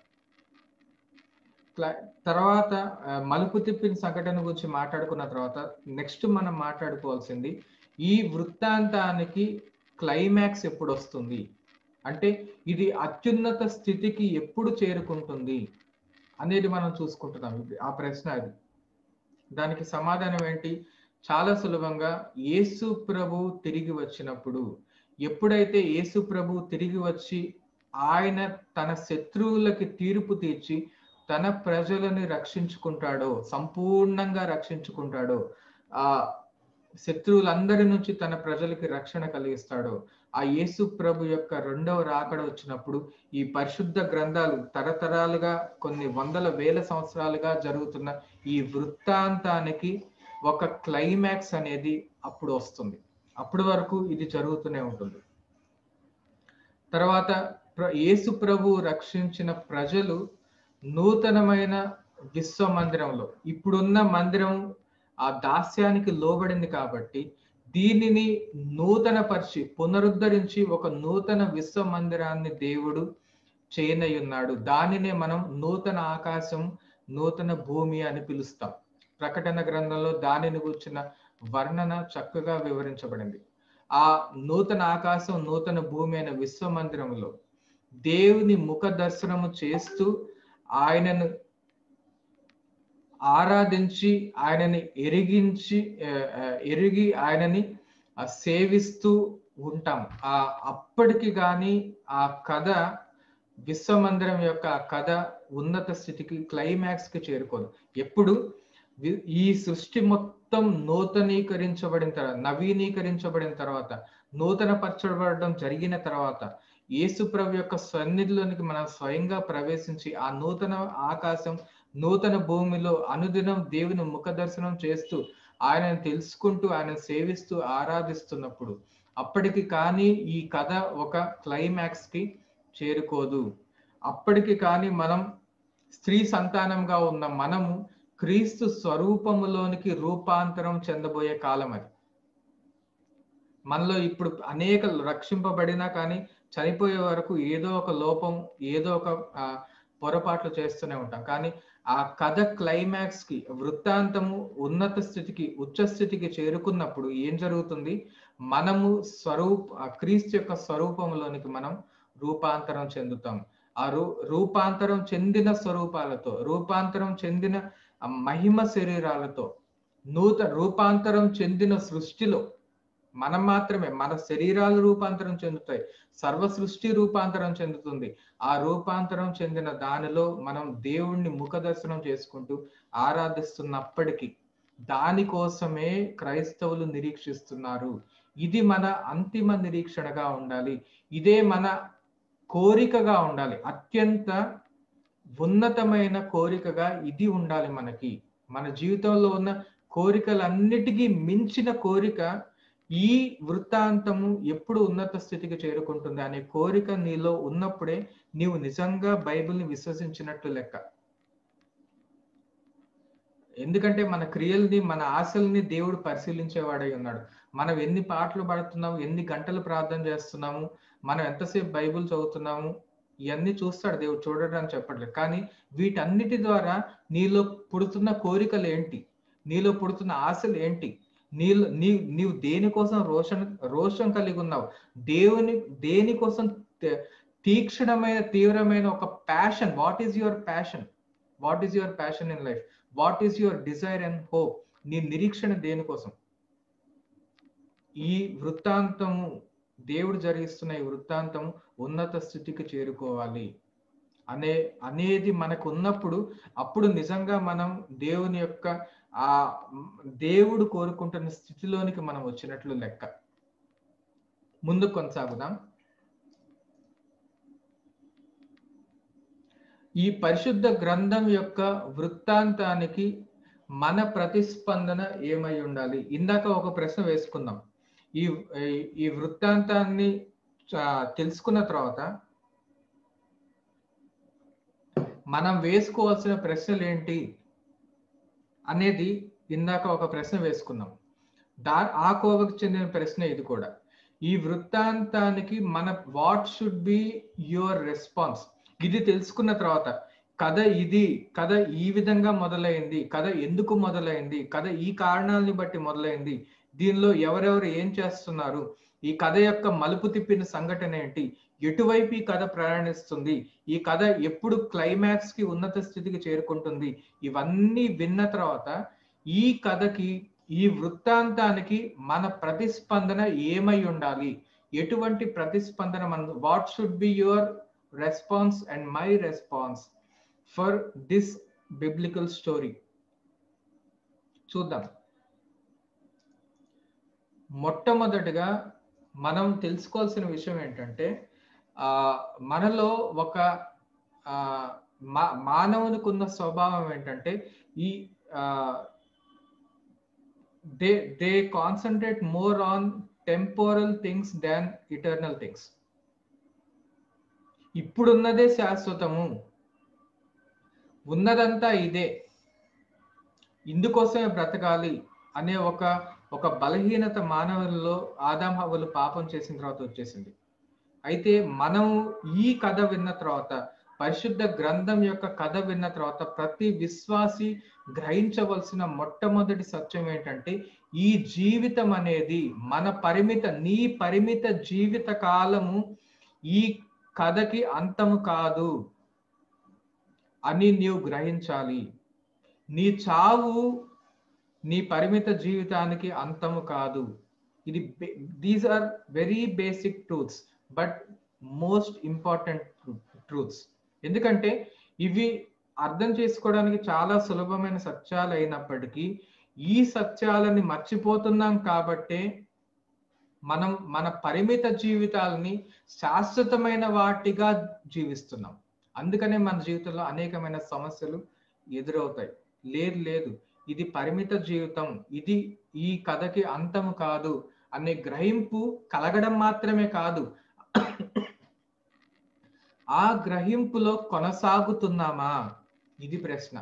తర్వాత మలుపు తిప్పిన సంఘటన గురించి మాట్లాడుకున్న తర్వాత నెక్స్ట్ మనం మాట్లాడుకోవాల్సింది ఈ వృత్తాంతానికి క్లైమాక్స్ ఎప్పుడు వస్తుంది అంటే ఇది అత్యున్నత స్థితికి ఎప్పుడు చేరుకుంటుంది అనేది మనం చూసుకుంటున్నాం ఆ ప్రశ్న అది దానికి సమాధానం ఏంటి చాలా సులభంగా యేసు ప్రభు తిరిగి వచ్చినప్పుడు ఎప్పుడైతే యేసు ప్రభు తిరిగి వచ్చి ఆయన తన శత్రువులకి తీర్పు తీర్చి తన ప్రజలని రక్షించుకుంటాడో సంపూర్ణంగా రక్షించుకుంటాడో ఆ శత్రువులందరి నుంచి తన ప్రజలకి రక్షణ కలిగిస్తాడో ఆ యేసు ప్రభు యొక్క రెండవ రాకడ వచ్చినప్పుడు ఈ పరిశుద్ధ గ్రంథాలు తరతరాలుగా కొన్ని వందల వేల సంవత్సరాలుగా జరుగుతున్న ఈ వృత్తాంతానికి ఒక క్లైమాక్స్ అనేది అప్పుడు వస్తుంది అప్పటి వరకు ఇది జరుగుతూనే ఉంటుంది తర్వాత యేసు ప్రభు రక్షించిన ప్రజలు నూతనమైన విశ్వ మందిరంలో ఇప్పుడున్న మందిరం ఆ దాస్యానికి లోబడింది కాబట్టి దీనిని నూతన పరిచి పునరుద్ధరించి ఒక నూతన విశ్వ మందిరాన్ని దేవుడు చేయనయ్యున్నాడు దానినే మనం నూతన ఆకాశం నూతన భూమి అని పిలుస్తాం ప్రకటన గ్రంథంలో దానిని కూర్చిన వర్ణన చక్కగా వివరించబడింది ఆ నూతన ఆకాశం నూతన భూమి అయిన విశ్వ మందిరంలో దేవుని ముఖ దర్శనము చేస్తూ ఆయనను ఆరాధించి ఆయనని ఎరిగించి ఎరిగి ఆయనని సేవిస్తూ ఉంటాం ఆ అప్పటికి కానీ ఆ కథ విశ్వమందిరం యొక్క ఆ కథ ఉన్నత స్థితికి క్లైమాక్స్ కి చేరుకోదు ఎప్పుడు ఈ సృష్టి మొత్తం నూతనీకరించబడిన తర్వాత నవీనీకరించబడిన తర్వాత నూతన పరచబడడం జరిగిన తర్వాత యేసు ప్రభు యొక్క సన్నిధిలోనికి మనం స్వయంగా ప్రవేశించి ఆ నూతన ఆకాశం నూతన భూమిలో అనుదినం దేవుని ముఖ దర్శనం చేస్తూ ఆయనను తెలుసుకుంటూ ఆయన సేవిస్తూ ఆరాధిస్తున్నప్పుడు అప్పటికి కానీ ఈ కథ ఒక క్లైమాక్స్ కి చేరుకోదు అప్పటికి కానీ మనం స్త్రీ సంతానంగా ఉన్న మనము క్రీస్తు స్వరూపములోనికి రూపాంతరం చెందబోయే కాలం అది మనలో ఇప్పుడు అనేక రక్షింపబడినా కానీ చనిపోయే వరకు ఏదో ఒక లోపం ఏదో ఒక పొరపాట్లు చేస్తూనే ఉంటాం కానీ ఆ కథ క్లైమాక్స్ కి వృత్తాంతము ఉన్నత స్థితికి ఉచ్చ స్థితికి చేరుకున్నప్పుడు ఏం జరుగుతుంది మనము స్వరూప ఆ క్రీస్తు యొక్క స్వరూపంలోనికి మనం రూపాంతరం చెందుతాం ఆ రూ రూపాంతరం చెందిన స్వరూపాలతో రూపాంతరం చెందిన ఆ మహిమ శరీరాలతో నూతన రూపాంతరం చెందిన సృష్టిలో మనం మాత్రమే మన శరీరాలు రూపాంతరం చెందుతాయి సర్వ సృష్టి రూపాంతరం చెందుతుంది ఆ రూపాంతరం చెందిన దానిలో మనం దేవుణ్ణి ముఖ దర్శనం చేసుకుంటూ ఆరాధిస్తున్నప్పటికీ దానికోసమే క్రైస్తవులు నిరీక్షిస్తున్నారు ఇది మన అంతిమ నిరీక్షణగా ఉండాలి ఇదే మన కోరికగా ఉండాలి అత్యంత ఉన్నతమైన కోరికగా ఇది ఉండాలి మనకి మన జీవితంలో ఉన్న కోరికలన్నిటికీ మించిన కోరిక ఈ వృత్తాంతము ఎప్పుడు ఉన్నత స్థితికి చేరుకుంటుంది అనే కోరిక నీలో ఉన్నప్పుడే నీవు నిజంగా బైబిల్ని విశ్వసించినట్లు లెక్క ఎందుకంటే మన క్రియల్ని మన ఆశల్ని దేవుడు పరిశీలించేవాడై ఉన్నాడు మనం ఎన్ని పాటలు పాడుతున్నాము ఎన్ని గంటలు ప్రార్థన చేస్తున్నాము మనం ఎంతసేపు బైబిల్ చదువుతున్నాము ఇవన్నీ చూస్తాడు దేవుడు చూడడం అని చెప్పట్లేదు కానీ వీటన్నిటి ద్వారా నీలో పుడుతున్న కోరికలు ఏంటి నీలో పుడుతున్న ఆశలు ఏంటి నీలో నీ నీవు దేనికోసం రోషన్ రోషం కలిగి ఉన్నావు దేవుని దేనికోసం తీక్షణమైన తీవ్రమైన ఒక passion what is your passion what is your passion in life what is your desire and hope నీ నిరీక్షణ దేనికోసం ఈ వృత్తాంతము దేవుడు జరిగిస్తున్న ఈ వృత్తాంతం ఉన్నత స్థితికి చేరుకోవాలి అనే అనేది మనకు ఉన్నప్పుడు అప్పుడు నిజంగా మనం దేవుని యొక్క ఆ దేవుడు కోరుకుంటున్న స్థితిలోనికి మనం వచ్చినట్లు లెక్క ముందు కొనసాగుదాం ఈ పరిశుద్ధ గ్రంథం యొక్క వృత్తాంతానికి మన ప్రతిస్పందన ఏమై ఉండాలి ఇందాక ఒక ప్రశ్న వేసుకుందాం ఈ ఈ వృత్తాంతాన్ని తెలుసుకున్న తర్వాత మనం వేసుకోవాల్సిన ప్రశ్నలు ఏంటి అనేది ఇందాక ఒక ప్రశ్న వేసుకున్నాం దా ఆ కోవకు చెందిన ప్రశ్న ఇది కూడా ఈ వృత్తాంతానికి మన what should be your response ఇది తెలుసుకున్న తర్వాత కథ ఇది కథ ఈ విధంగా మొదలైంది కథ ఎందుకు మొదలైంది కథ ఈ కారణాలని బట్టి మొదలైంది దీనిలో ఎవరెవరు ఏం చేస్తున్నారు ఈ కథ యొక్క మలుపు తిప్పిన సంఘటన ఏంటి ఎటువైపు ఈ కథ ప్రయాణిస్తుంది ఈ కథ ఎప్పుడు క్లైమాక్స్ కి ఉన్నత స్థితికి చేరుకుంటుంది ఇవన్నీ విన్న తర్వాత ఈ కథకి ఈ వృత్తాంతానికి మన ప్రతిస్పందన ఏమై ఉండాలి ఎటువంటి ప్రతిస్పందన మన what should be your response and my response for this biblical story చూద్దాం మొట్టమొదటిగా మనం తెలుసుకోవాల్సిన విషయం ఏంటంటే ఆ మనలో ఒక ఆ మానవునికి ఉన్న స్వభావం ఏంటంటే ఈ they they concentrate more on temporal things than eternal things ఇప్పుడున్నదే శాశ్వతము ఉన్నదంతా ఇదే ఇందుకోసమే బ్రతకాలి అనే ఒక ఒక బలహీనత మానవుల్లో ఆదాం హవ్వలు పాపం చేసిన తర్వాత వచ్చేసింది అయితే మనం ఈ కథ విన్న తర్వాత పరిశుద్ధ గ్రంథం యొక్క కథ విన్న తర్వాత ప్రతి విశ్వాసి గ్రహించవలసిన మొట్టమొదటి సత్యం ఏంటంటే ఈ జీవితం అనేది మన పరిమిత నీ పరిమిత జీవిత కాలము ఈ కథకి అంతము కాదు అని నీవు గ్రహించాలి నీ చావు నీ పరిమిత జీవితానికి అంతము కాదు ఇది these are very basic truths but most important truths ఎందుకంటే ఇవి అర్థం చేసుకోవడానికి చాలా సులభమైన సత్యాలు అయినప్పటికీ ఈ సత్యాలని మర్చిపోతున్నాం కాబట్టే మనం మన పరిమిత జీవితాలని శాశ్వతమైన వాటిగా జీవిస్తున్నాం అందుకనే మన జీవితంలో అనేకమైన సమస్యలు ఎదురవుతాయి లేదు లేదు ఇది పరిమిత జీవితం ఇది ఈ కథకి అంతము కాదు అనే గ్రహింపు కలగడం మాత్రమే కాదు ఆ గ్రహింపులో కొనసాగుతున్నామా ఇది ప్రశ్న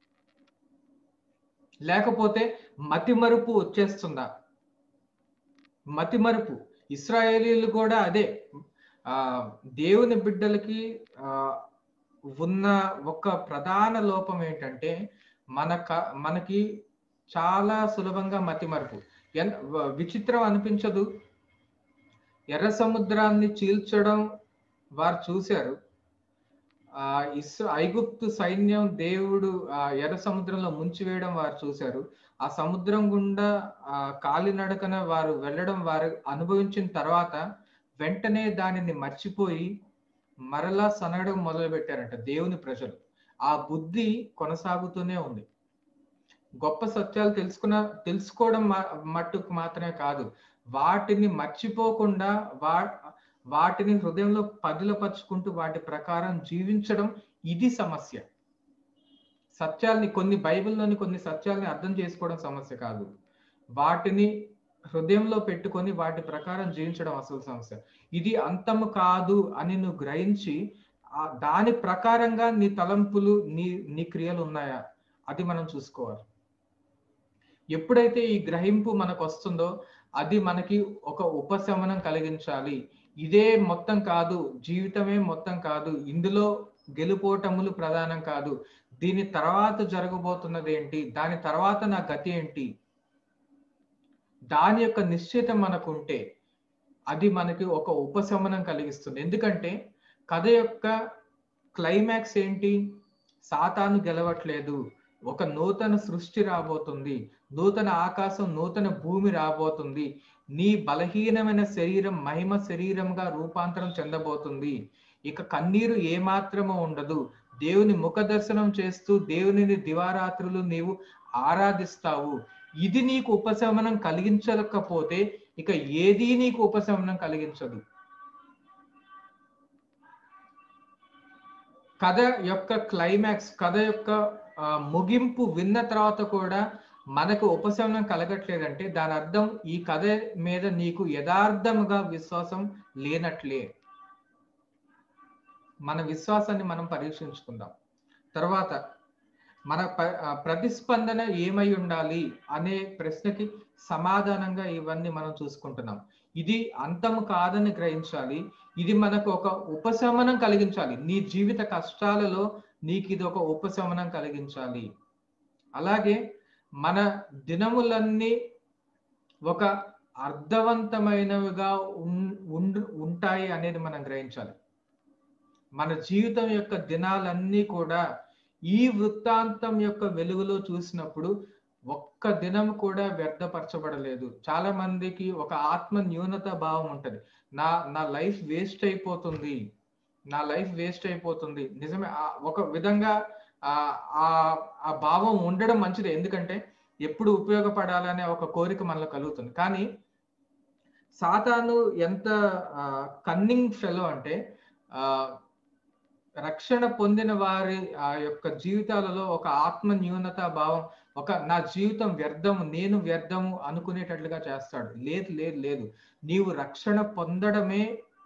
లేకపోతే మతిమరుపు వచ్చేస్తుందా మతిమరుపు ఇస్రాయేలీలు కూడా అదే ఆ దేవుని బిడ్డలకి ఆ ఉన్న ఒక ప్రధాన లోపం ఏంటంటే మన క- మనకి చాలా సులభంగా మతిమరుపు ఎన్ వ- విచిత్రం అనిపించదు ఎర్ర సముద్రాన్ని చీల్చడం వారు చూశారు ఆ ఇస్ ఐగుప్తు సైన్యం దేవుడు ఆ ఎర్ర సముద్రంలో ముంచివేయడం వారు చూశారు ఆ సముద్రం గుండా ఆ కాలినడకన వారు వెళ్ళడం వారు అనుభవించిన తర్వాత వెంటనే దానిని మర్చిపోయి మరలా సనగడం మొదలు పెట్టారంట దేవుని ప్రజలు ఆ బుద్ధి కొనసాగుతూనే ఉంది గొప్ప సత్యాలు తెలుసుకున్న తెలుసుకోవడం మా- మట్టుకు మాత్రమే కాదు వాటిని మర్చిపోకుండా వా వాటిని హృదయంలో పదిలపరుచుకుంటూ వాటి ప్రకారం జీవించడం ఇది సమస్య సత్యాల్ని కొన్ని బైబిల్లోని కొన్ని సత్యాల్ని అర్థం చేసుకోవడం సమస్య కాదు వాటిని హృదయంలో పెట్టుకొని వాటి ప్రకారం జీవించడం అసలు సమస్య ఇది అంతము కాదు అని నువ్వు గ్రహించి ఆ దాని ప్రకారంగా నీ తలంపులు నీ నీ క్రియలు ఉన్నాయా అది మనం చూసుకోవాలి ఎప్పుడైతే ఈ గ్రహింపు మనకు వస్తుందో అది మనకి ఒక ఉపశమనం కలిగించాలి ఇదే మొత్తం కాదు జీవితమే మొత్తం కాదు ఇందులో గెలుపోటములు ప్రధానం కాదు దీని తర్వాత జరగబోతున్నది ఏంటి దాని తర్వాత నా గతి ఏంటి దాని యొక్క నిశ్చితం మనకుంటే అది మనకి ఒక ఉపశమనం కలిగిస్తుంది ఎందుకంటే కథ యొక్క క్లైమాక్స్ ఏంటి సాతాను గెలవట్లేదు ఒక నూతన సృష్టి రాబోతుంది నూతన ఆకాశం నూతన భూమి రాబోతుంది నీ బలహీనమైన శరీరం మహిమ శరీరంగా రూపాంతరం చెందబోతుంది ఇక కన్నీరు ఏమాత్రము ఉండదు దేవుని ముఖ దర్శనం చేస్తూ దేవునిని దివారాత్రులు నీవు ఆరాధిస్తావు ఇది నీకు ఉపశమనం కలిగించకపోతే ఇక ఏది నీకు ఉపశమనం కలిగించదు కథ యొక్క క్లైమాక్స్ కథ యొక్క ఆ, ముగింపు విన్న తర్వాత కూడా మనకు ఉపశమనం కలగట్లేదంటే దాని అర్థం ఈ కథ మీద నీకు యథార్థముగా విశ్వాసం లేనట్లే మన విశ్వాసాన్ని మనం పరీక్షించుకుందాం తర్వాత మన ప- ఆ, ప్రతిస్పందన ఏమై ఉండాలి అనే ప్రశ్నకి సమాధానంగా ఇవన్నీ మనం చూసుకుంటున్నాం ఇది అంతము కాదని గ్రహించాలి ఇది మనకు ఒక ఉపశమనం కలిగించాలి నీ జీవిత కష్టాలలో నీకు ఇది ఒక ఉపశమనం కలిగించాలి అలాగే మన దినములన్నీ ఒక అర్థవంతమైనవిగా ఉన్- ఉండు ఉంటాయి అనేది మనం గ్రహించాలి మన జీవితం యొక్క దినాలన్నీ కూడా ఈ వృత్తాంతం యొక్క వెలుగులో చూసినప్పుడు ఒక్క దినం కూడా వ్యర్థపరచబడలేదు చాలా మందికి ఒక ఆత్మ న్యూనత భావం ఉంటది నా నా లైఫ్ వేస్ట్ అయిపోతుంది నా లైఫ్ వేస్ట్ అయిపోతుంది నిజమే ఆ ఒక విధంగా ఆ ఆ ఆ భావం ఉండడం మంచిదే ఎందుకంటే ఎప్పుడు ఉపయోగపడాలనే ఒక కోరిక మనలో కలుగుతుంది కానీ సాతాను ఎంత కన్నింగ్ ఫెలో అంటే ఆ రక్షణ పొందిన వారి ఆ యొక్క జీవితాలలో ఒక ఆత్మ న్యూనత భావం ఒక నా జీవితం వ్యర్థము నేను వ్యర్థము అనుకునేటట్లుగా చేస్తాడు లేదు లేదు లేదు నీవు రక్షణ పొందడమే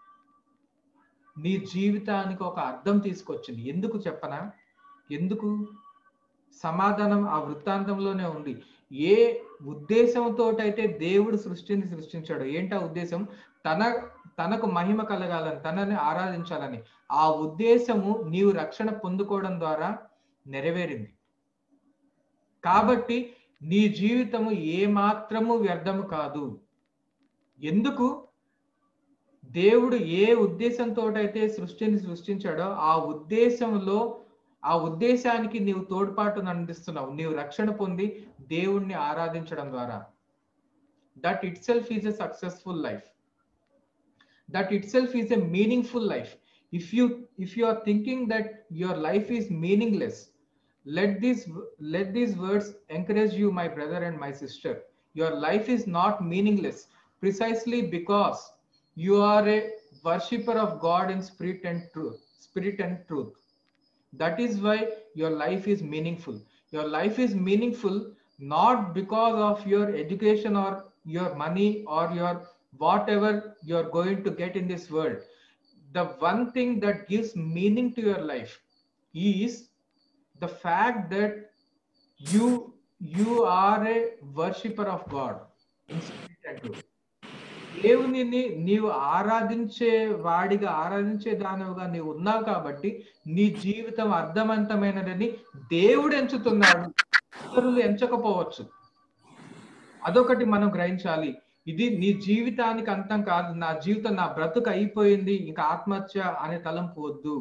నీ జీవితానికి ఒక అర్థం తీసుకొచ్చింది ఎందుకు చెప్పనా ఎందుకు సమాధానం ఆ వృత్తాంతంలోనే ఉంది ఏ ఉద్దేశంతో అయితే దేవుడు సృష్టిని సృష్టించాడు ఏంటి ఆ ఉద్దేశం తన తనకు మహిమ కలగాలని తనని ఆరాధించాలని ఆ ఉద్దేశము నీవు రక్షణ పొందుకోవడం ద్వారా నెరవేరింది కాబట్టి నీ జీవితము ఏ మాత్రము వ్యర్థము కాదు ఎందుకు దేవుడు ఏ ఉద్దేశంతో అయితే సృష్టిని సృష్టించాడో ఆ ఉద్దేశంలో ఆ ఉద్దేశానికి నీవు తోడ్పాటును అందిస్తున్నావు నీవు రక్షణ పొంది దేవుణ్ణి ఆరాధించడం ద్వారా that itself is a successful life that itself is a meaningful life if you if you are thinking that your life is meaningless let these let these words encourage you my brother and my sister your life is not meaningless precisely because you are a worshipper of god in spirit and truth spirit and truth that is why your life is meaningful your life is meaningful not because of your education or your money or your whatever you are going to get in this world the one thing that gives meaning to your life is the fact that you you are a worshipper of god in spirit and truth దేవునిని నీవు ఆరాధించే వాడిగా ఆరాధించే దానివిగా నీవు ఉన్నావు కాబట్టి నీ జీవితం అర్థవంతమైనదని దేవుడు ఎంచుతున్నాడు ఇతరులు ఎంచకపోవచ్చు అదొకటి మనం గ్రహించాలి ఇది నీ జీవితానికి అంతం కాదు నా జీవితం నా బ్రతుకు అయిపోయింది ఇంకా ఆత్మహత్య అనే తలంపు వద్దు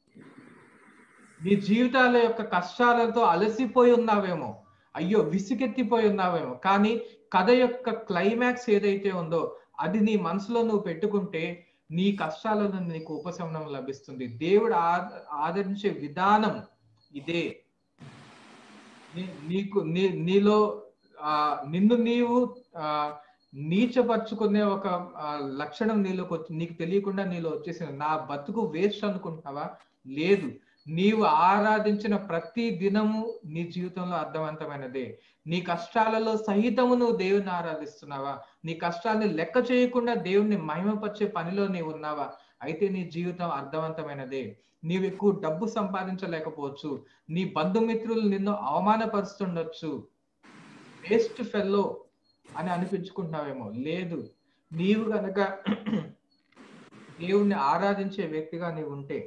నీ జీవితాల యొక్క కష్టాలతో అలసిపోయి ఉన్నావేమో అయ్యో విసుగెత్తిపోయి ఉన్నావేమో కానీ కథ యొక్క క్లైమాక్స్ ఏదైతే ఉందో అది నీ మనసులో నువ్వు పెట్టుకుంటే నీ కష్టాలను నీకు ఉపశమనం లభిస్తుంది దేవుడు ఆ- ఆదరించే విధానం ఇదే నీ- నీకు నీ నీలో ఆ నిన్ను నీవు ఆ నీచపరుచుకునే ఒక ఆ, లక్షణం నీలోకి వచ్చి నీకు తెలియకుండా నీలో వచ్చేసింది నా బతుకు వేస్ట్ అనుకుంటున్నావా లేదు నీవు ఆరాధించిన ప్రతి దినము నీ జీవితంలో అర్థవంతమైనదే నీ కష్టాలలో సహితము నువ్వు దేవుని ఆరాధిస్తున్నావా నీ కష్టాన్ని లెక్క చేయకుండా దేవుణ్ణి మహిమపరిచే పనిలో నీవు ఉన్నావా అయితే నీ జీవితం అర్థవంతమైనదే నీవు ఎక్కువ డబ్బు సంపాదించలేకపోవచ్చు నీ బంధుమిత్రులు నిన్ను అవమానపరుస్తుండొచ్చు వేస్ట్ ఫెల్లో అని అనిపించుకుంటున్నావేమో లేదు నీవు గనక దేవుణ్ణి ఆరాధించే వ్యక్తిగా నీవు ఉంటే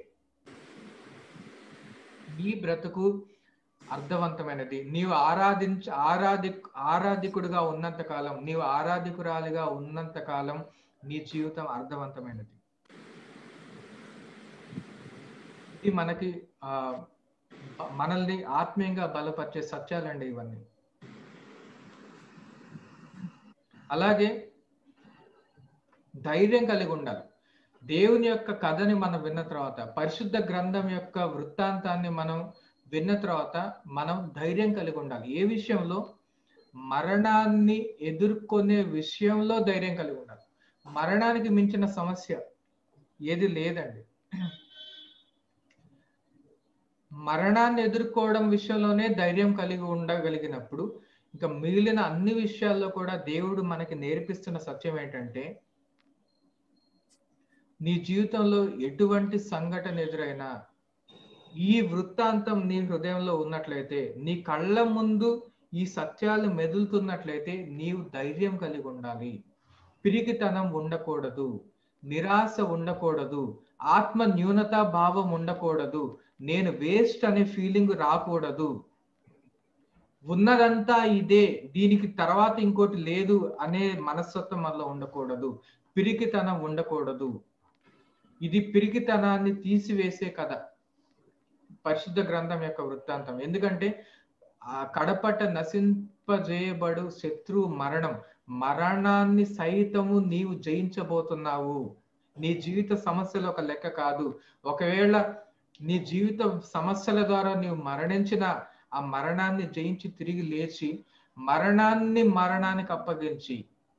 నీ బ్రతుకు అర్థవంతమైనది నీవు ఆరాధించ ఆరాధి ఆరాధికుడుగా ఉన్నంత కాలం నీవు ఆరాధికురాలిగా ఉన్నంత కాలం నీ జీవితం అర్థవంతమైనది ఇది మనకి ఆ మనల్ని ఆత్మీయంగా బలపరిచే సత్యాలండి ఇవన్నీ అలాగే ధైర్యం కలిగి ఉండాలి దేవుని యొక్క కథని మనం విన్న తర్వాత పరిశుద్ధ గ్రంథం యొక్క వృత్తాంతాన్ని మనం విన్న తర్వాత మనం ధైర్యం కలిగి ఉండాలి ఏ విషయంలో మరణాన్ని ఎదుర్కొనే విషయంలో ధైర్యం కలిగి ఉండాలి మరణానికి మించిన సమస్య ఏది లేదండి మరణాన్ని ఎదుర్కోవడం విషయంలోనే ధైర్యం కలిగి ఉండగలిగినప్పుడు ఇంకా మిగిలిన అన్ని విషయాల్లో కూడా దేవుడు మనకి నేర్పిస్తున్న సత్యం ఏంటంటే నీ జీవితంలో ఎటువంటి సంఘటన ఎదురైనా ఈ వృత్తాంతం నీ హృదయంలో ఉన్నట్లయితే నీ కళ్ళ ముందు ఈ సత్యాలు మెదులుతున్నట్లయితే నీవు ధైర్యం కలిగి ఉండాలి పిరికితనం ఉండకూడదు నిరాశ ఉండకూడదు ఆత్మ న్యూనత భావం ఉండకూడదు నేను వేస్ట్ అనే ఫీలింగ్ రాకూడదు ఉన్నదంతా ఇదే దీనికి తర్వాత ఇంకోటి లేదు అనే మనస్తత్వం మనలో ఉండకూడదు పిరికితనం ఉండకూడదు ఇది పిరికితనాన్ని తీసివేసే కథ పరిశుద్ధ గ్రంథం యొక్క వృత్తాంతం ఎందుకంటే ఆ కడపట నశింపజేయబడు శత్రు మరణం మరణాన్ని సైతము నీవు జయించబోతున్నావు నీ జీవిత సమస్యలు ఒక లెక్క కాదు ఒకవేళ నీ జీవిత సమస్యల ద్వారా నీవు మరణించిన ఆ మరణాన్ని జయించి తిరిగి లేచి మరణాన్ని మరణానికి అప్పగించి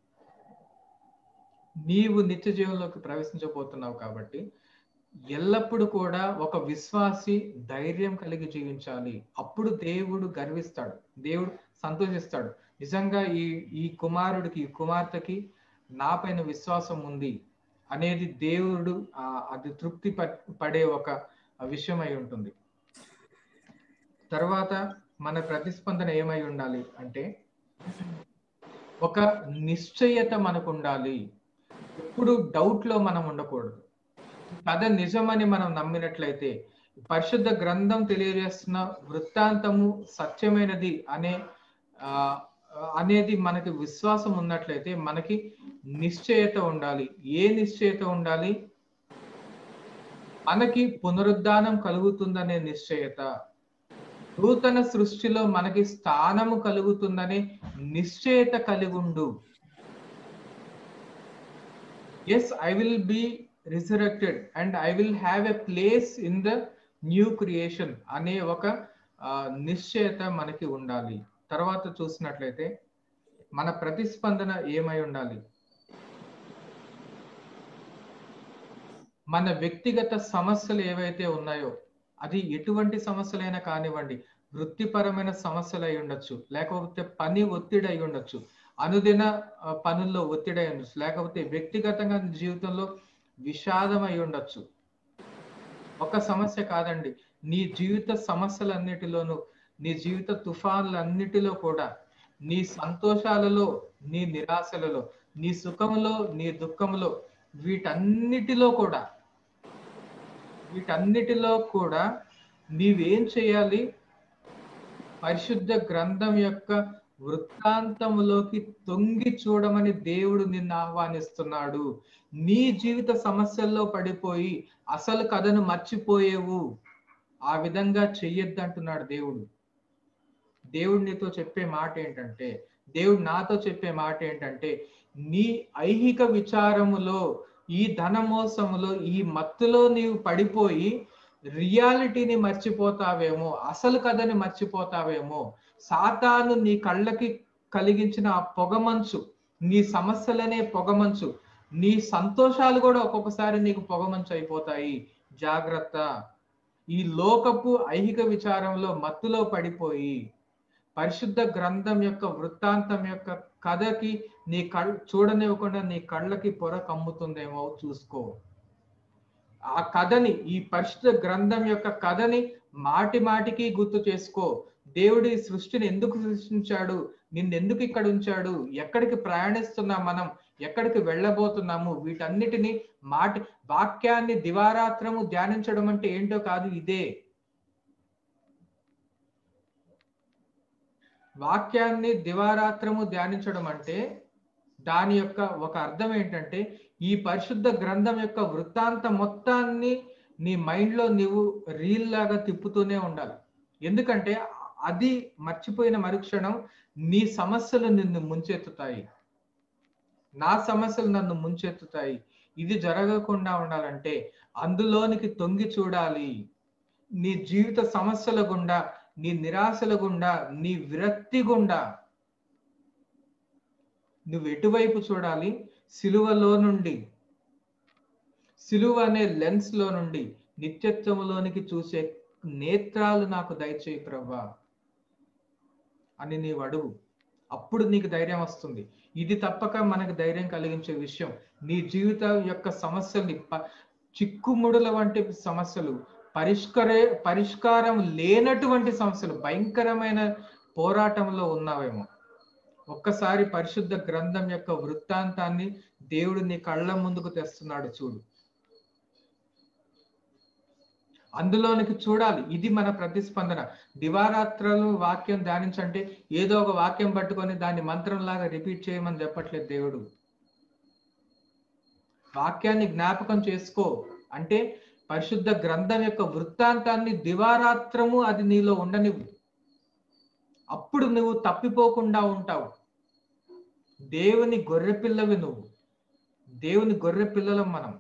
నీవు నిత్య జీవంలోకి ప్రవేశించబోతున్నావు కాబట్టి ఎల్లప్పుడూ కూడా ఒక విశ్వాసి ధైర్యం కలిగి జీవించాలి అప్పుడు దేవుడు గర్విస్తాడు దేవుడు సంతోషిస్తాడు నిజంగా ఈ ఈ కుమారుడికి ఈ కుమార్తెకి నా పైన విశ్వాసం ఉంది అనేది దేవుడు ఆ, అది తృప్తి ప- పడే ఒక విషయం అయి ఉంటుంది తర్వాత మన ప్రతిస్పందన ఏమై ఉండాలి అంటే ఒక నిశ్చయత మనకు ఉండాలి ఎప్పుడు డౌట్ లో మనం ఉండకూడదు కథ నిజమని మనం నమ్మినట్లయితే పరిశుద్ధ గ్రంథం తెలియజేస్తున్న వృత్తాంతము సత్యమైనది అనే ఆ, అనేది మనకి విశ్వాసం ఉన్నట్లయితే మనకి నిశ్చయత ఉండాలి ఏ నిశ్చయత ఉండాలి మనకి పునరుద్ధానం కలుగుతుందనే నిశ్చయత నూతన సృష్టిలో మనకి స్థానము కలుగుతుందనే నిశ్చయత కలిగి ఉండు yes I will be resurrected and I will have a place in the new creation అనే ఒక ఆ, నిశ్చయత మనకి ఉండాలి తర్వాత చూసినట్లయితే మన ప్రతిస్పందన ఏమై ఉండాలి మన వ్యక్తిగత సమస్యలు ఏవైతే ఉన్నాయో అది ఎటువంటి సమస్యలైనా కానివ్వండి వృత్తిపరమైన సమస్యలు అయి ఉండొచ్చు లేకపోతే పని ఒత్తిడి అయి ఉండొచ్చు అనుదిన ఆ, పనుల్లో ఒత్తిడి అయి ఉండొచ్చు లేకపోతే వ్యక్తిగతంగా నీ జీవితంలో విషాదం అయి ఉండొచ్చు ఒక సమస్య కాదండి నీ జీవిత సమస్యలన్నిటిలోనూ నీ జీవిత తుఫాన్లన్నిటిలో కూడా నీ సంతోషాలలో నీ నిరాశలలో నీ సుఖములో నీ దుఃఖములో వీటన్నిటిలో కూడా వీటన్నిటిలో కూడా నీవేం చేయాలి పరిశుద్ధ గ్రంథం యొక్క వృత్తాంతములోకి తొంగి చూడమని దేవుడు నిన్ను ఆహ్వానిస్తున్నాడు నీ జీవిత సమస్యల్లో పడిపోయి అసలు కథను మర్చిపోయేవు ఆ విధంగా చెయ్యొద్దంటున్నాడు దేవుడు దేవుడు నీతో చెప్పే మాట ఏంటంటే దేవుడు నాతో చెప్పే మాట ఏంటంటే నీ ఐహిక విచారములో ఈ ధనమోసములో ఈ మత్తులో నీవు పడిపోయి రియాలిటీని మర్చిపోతావేమో అసలు కథని మర్చిపోతావేమో సాతాను నీ కళ్ళకి కలిగించిన ఆ పొగమంచు నీ సమస్యలనే పొగమంచు నీ సంతోషాలు కూడా ఒక్కొక్కసారి నీకు పొగమంచు అయిపోతాయి జాగ్రత్త ఈ లోకపు ఐహిక విచారంలో మత్తులో పడిపోయి పరిశుద్ధ గ్రంథం యొక్క వృత్తాంతం యొక్క కథకి నీ కళ్ చూడనివ్వకుండా నీ కళ్ళకి పొర కమ్ముతుందేమో చూసుకో ఆ కథని ఈ పరిశుద్ధ గ్రంథం యొక్క కథని మాటి మాటికి గుర్తు చేసుకో దేవుడి సృష్టిని ఎందుకు సృష్టించాడు నిన్నెందుకు ఇక్కడ ఉంచాడు ఎక్కడికి ప్రయాణిస్తున్నాం మనం ఎక్కడికి వెళ్ళబోతున్నాము వీటన్నిటిని మాటి వాక్యాన్ని దివారాత్రము ధ్యానించడం అంటే ఏంటో కాదు ఇదే వాక్యాన్ని దివారాత్రము ధ్యానించడం అంటే దాని యొక్క ఒక అర్థం ఏంటంటే ఈ పరిశుద్ధ గ్రంథం యొక్క వృత్తాంతం మొత్తాన్ని నీ మైండ్లో నీవు రీల్ లాగా తిప్పుతూనే ఉండాలి ఎందుకంటే అది మర్చిపోయిన మరుక్షణం నీ సమస్యలు నిన్ను ముంచెత్తుతాయి నా సమస్యలు నన్ను ముంచెత్తుతాయి ఇది జరగకుండా ఉండాలంటే అందులోనికి తొంగి చూడాలి నీ జీవిత సమస్యల గుండా నీ నిరాశల గుండా నీ విరక్తి గుండా నువ్వు ఎటువైపు చూడాలి సిలువలో నుండి సిలువ అనే లెన్స్ లో నుండి నిత్యత్వములోనికి చూసే నేత్రాలు నాకు దయచేయి ప్రభా అని నీవు అడుగు అప్పుడు నీకు ధైర్యం వస్తుంది ఇది తప్పక మనకు ధైర్యం కలిగించే విషయం నీ జీవితం యొక్క సమస్యల్ని చిక్కుముడుల వంటి సమస్యలు పరిష్కరే పరిష్కారం లేనటువంటి సమస్యలు భయంకరమైన పోరాటంలో ఉన్నావేమో ఒక్కసారి పరిశుద్ధ గ్రంథం యొక్క వృత్తాంతాన్ని దేవుడు నీ కళ్ళ ముందుకు తెస్తున్నాడు చూడు అందులోనికి చూడాలి ఇది మన ప్రతిస్పందన దివారాత్రాలు వాక్యం ధ్యానించంటే ఏదో ఒక వాక్యం పట్టుకొని దాన్ని మంత్రంలాగా రిపీట్ చేయమని చెప్పట్లేదు దేవుడు వాక్యాన్ని జ్ఞాపకం చేసుకో అంటే పరిశుద్ధ గ్రంథం యొక్క వృత్తాంతాన్ని దివారాత్రము అది నీలో ఉండనివ్వు అప్పుడు నువ్వు తప్పిపోకుండా ఉంటావు దేవుని గొర్రె పిల్లవి నువ్వు దేవుని గొర్రె పిల్లలం మనం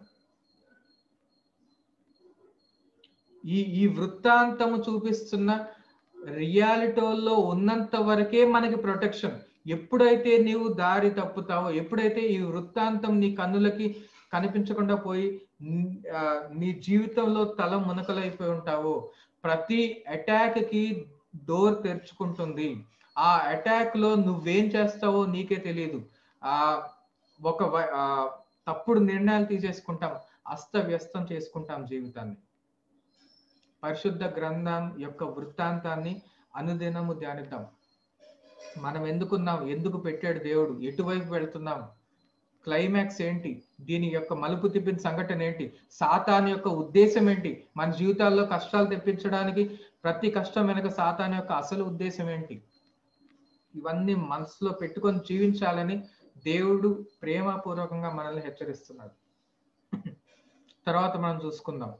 ఈ ఈ వృత్తాంతము చూపిస్తున్న రియాలిటీలో ఉన్నంత వరకే మనకి ప్రొటెక్షన్ ఎప్పుడైతే నీవు దారి తప్పుతావో ఎప్పుడైతే ఈ వృత్తాంతం నీ కన్నులకి కనిపించకుండా పోయి నీ జీవితంలో తల మునకలైపోయి ఉంటావో ప్రతి అటాక్ కి డోర్ తెరుచుకుంటుంది ఆ అటాక్ లో నువ్వేం చేస్తావో నీకే తెలియదు ఆ ఒక తప్పుడు నిర్ణయాలు తీసేసుకుంటాం అస్తవ్యస్తం చేసుకుంటాం జీవితాన్ని పరిశుద్ధ గ్రంథం యొక్క వృత్తాంతాన్ని అనుదినము ధ్యానిద్దాం మనం ఎందుకున్నాం ఎందుకు పెట్టాడు దేవుడు ఎటువైపు వెళ్తున్నాం క్లైమాక్స్ ఏంటి దీని యొక్క మలుపు తిప్పిన సంఘటన ఏంటి సాతాన్ యొక్క ఉద్దేశం ఏంటి మన జీవితాల్లో కష్టాలు తెప్పించడానికి ప్రతి కష్టం వెనక సాతాన్ యొక్క అసలు ఉద్దేశం ఏంటి ఇవన్నీ మనసులో పెట్టుకొని జీవించాలని దేవుడు ప్రేమపూర్వకంగా మనల్ని హెచ్చరిస్తున్నాడు తర్వాత మనం చూసుకుందాం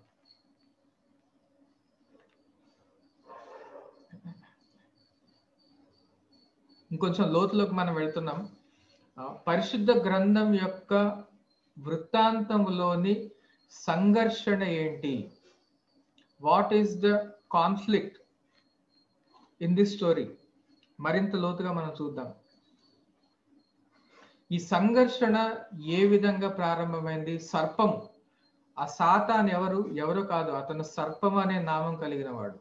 ఇంకొంచెం లోతులోకి మనం వెళ్తున్నాం పరిశుద్ధ గ్రంథం యొక్క వృత్తాంతంలోని సంఘర్షణ ఏంటి what is the conflict in this story మరింత లోతుగా మనం చూద్దాం ఈ సంఘర్షణ ఏ విధంగా ప్రారంభమైంది సర్పం ఆ సాతాన్ ఎవరు ఎవరు కాదు అతను సర్పం అనే నామం కలిగిన వాడు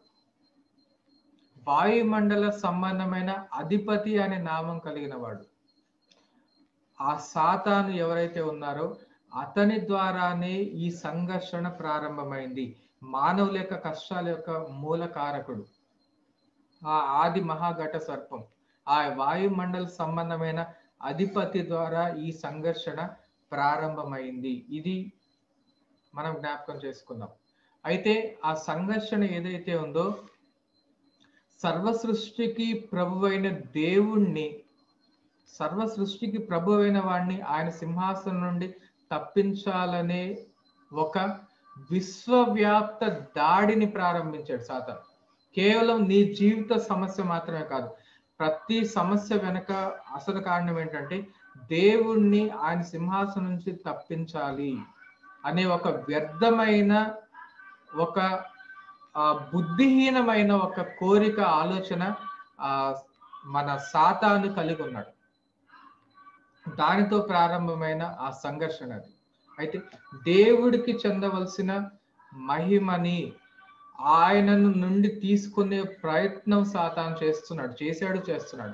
వాయుమండల సంబంధమైన అధిపతి అనే నామం కలిగిన వాడు ఆ సాతాను ఎవరైతే ఉన్నారో అతని ద్వారానే ఈ సంఘర్షణ ప్రారంభమైంది మానవుల యొక్క కష్టాల యొక్క మూల కారకుడు ఆ ఆది మహాఘట సర్పం ఆ వాయుమండల సంబంధమైన అధిపతి ద్వారా ఈ సంఘర్షణ ప్రారంభమైంది ఇది మనం జ్ఞాపకం చేసుకుందాం అయితే ఆ సంఘర్షణ ఏదైతే ఉందో సర్వ సృష్టికి ప్రభువైన దేవుణ్ణి సర్వ సృష్టికి ప్రభువైన వాడిని ఆయన సింహాసనం నుండి తప్పించాలనే ఒక విశ్వవ్యాప్త దాడిని ప్రారంభించాడు సాతాన్ కేవలం నీ జీవిత సమస్య మాత్రమే కాదు ప్రతి సమస్య వెనక అసలు కారణం ఏంటంటే దేవుణ్ణి ఆయన సింహాసనం నుంచి తప్పించాలి అనే ఒక వ్యర్థమైన ఒక ఆ, బుద్ధిహీనమైన ఒక కోరిక ఆలోచన ఆ మన సాతాను కలిగి ఉన్నాడు దానితో ప్రారంభమైన ఆ సంఘర్షణ అది అయితే దేవుడికి చెందవలసిన మహిమని ఆయనను నుండి తీసుకునే ప్రయత్నం సాతాను చేస్తున్నాడు చేశాడు చేస్తున్నాడు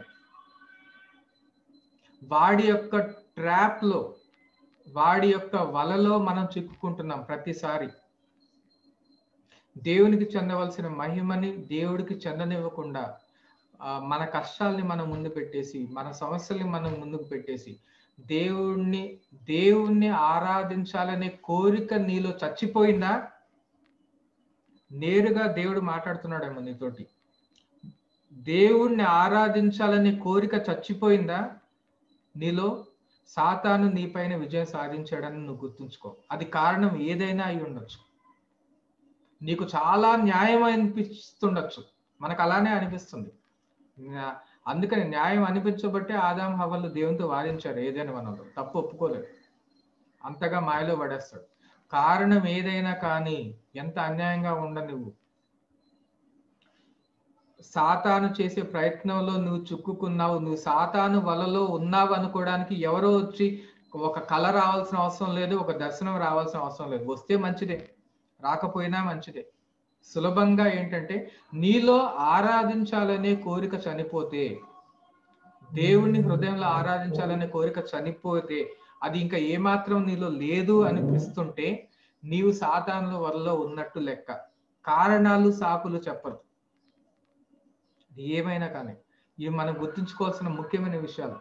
వాడి యొక్క ట్రాప్ లో వాడి యొక్క వలలో మనం చిక్కుకుంటున్నాం ప్రతిసారి దేవునికి చెందవలసిన మహిమని దేవుడికి చెందనివ్వకుండా ఆ, మన కష్టాల్ని మనం ముందు పెట్టేసి మన సమస్యల్ని మనం ముందుకు పెట్టేసి దేవుణ్ణి దేవుణ్ణి ఆరాధించాలనే కోరిక నీలో చచ్చిపోయిందా నేరుగా దేవుడు మాట్లాడుతున్నాడేమో నీతోటి దేవుణ్ణి ఆరాధించాలనే కోరిక చచ్చిపోయిందా నీలో సాతాను నీపైన విజయం సాధించాడని నువ్వు గుర్తుంచుకో అది కారణం ఏదైనా అయి ఉండొచ్చు నీకు చాలా న్యాయం అనిపిస్తుండొచ్చు మనకు అలానే అనిపిస్తుంది న్యా- అందుకని న్యాయం అనిపించబట్టే ఆదాం హవలు దేవునితో వాదించారు ఏదైనా మనలో తప్పు ఒప్పుకోలేదు అంతగా మాయలో పడేస్తాడు కారణం ఏదైనా కానీ ఎంత అన్యాయంగా ఉండ నువ్వు సాతాను చేసే ప్రయత్నంలో నువ్వు చిక్కుకున్నావు నువ్వు సాతాను వలలో ఉన్నావు అనుకోవడానికి ఎవరో వచ్చి ఒక కళ రావాల్సిన అవసరం లేదు ఒక దర్శనం రావాల్సిన అవసరం లేదు వస్తే మంచిదే రాకపోయినా మంచిదే సులభంగా ఏంటంటే నీలో ఆరాధించాలనే కోరిక చనిపోతే దేవుణ్ణి హృదయంలో ఆరాధించాలనే కోరిక చనిపోతే అది ఇంకా ఏమాత్రం నీలో లేదు అనిపిస్తుంటే నీవు సాతానుల వల్ల ఉన్నట్టు లెక్క కారణాలు సాకులు చెప్పదు ఇది ఏమైనా కానీ ఇవి మనం గుర్తుంచుకోవాల్సిన ముఖ్యమైన విషయాలు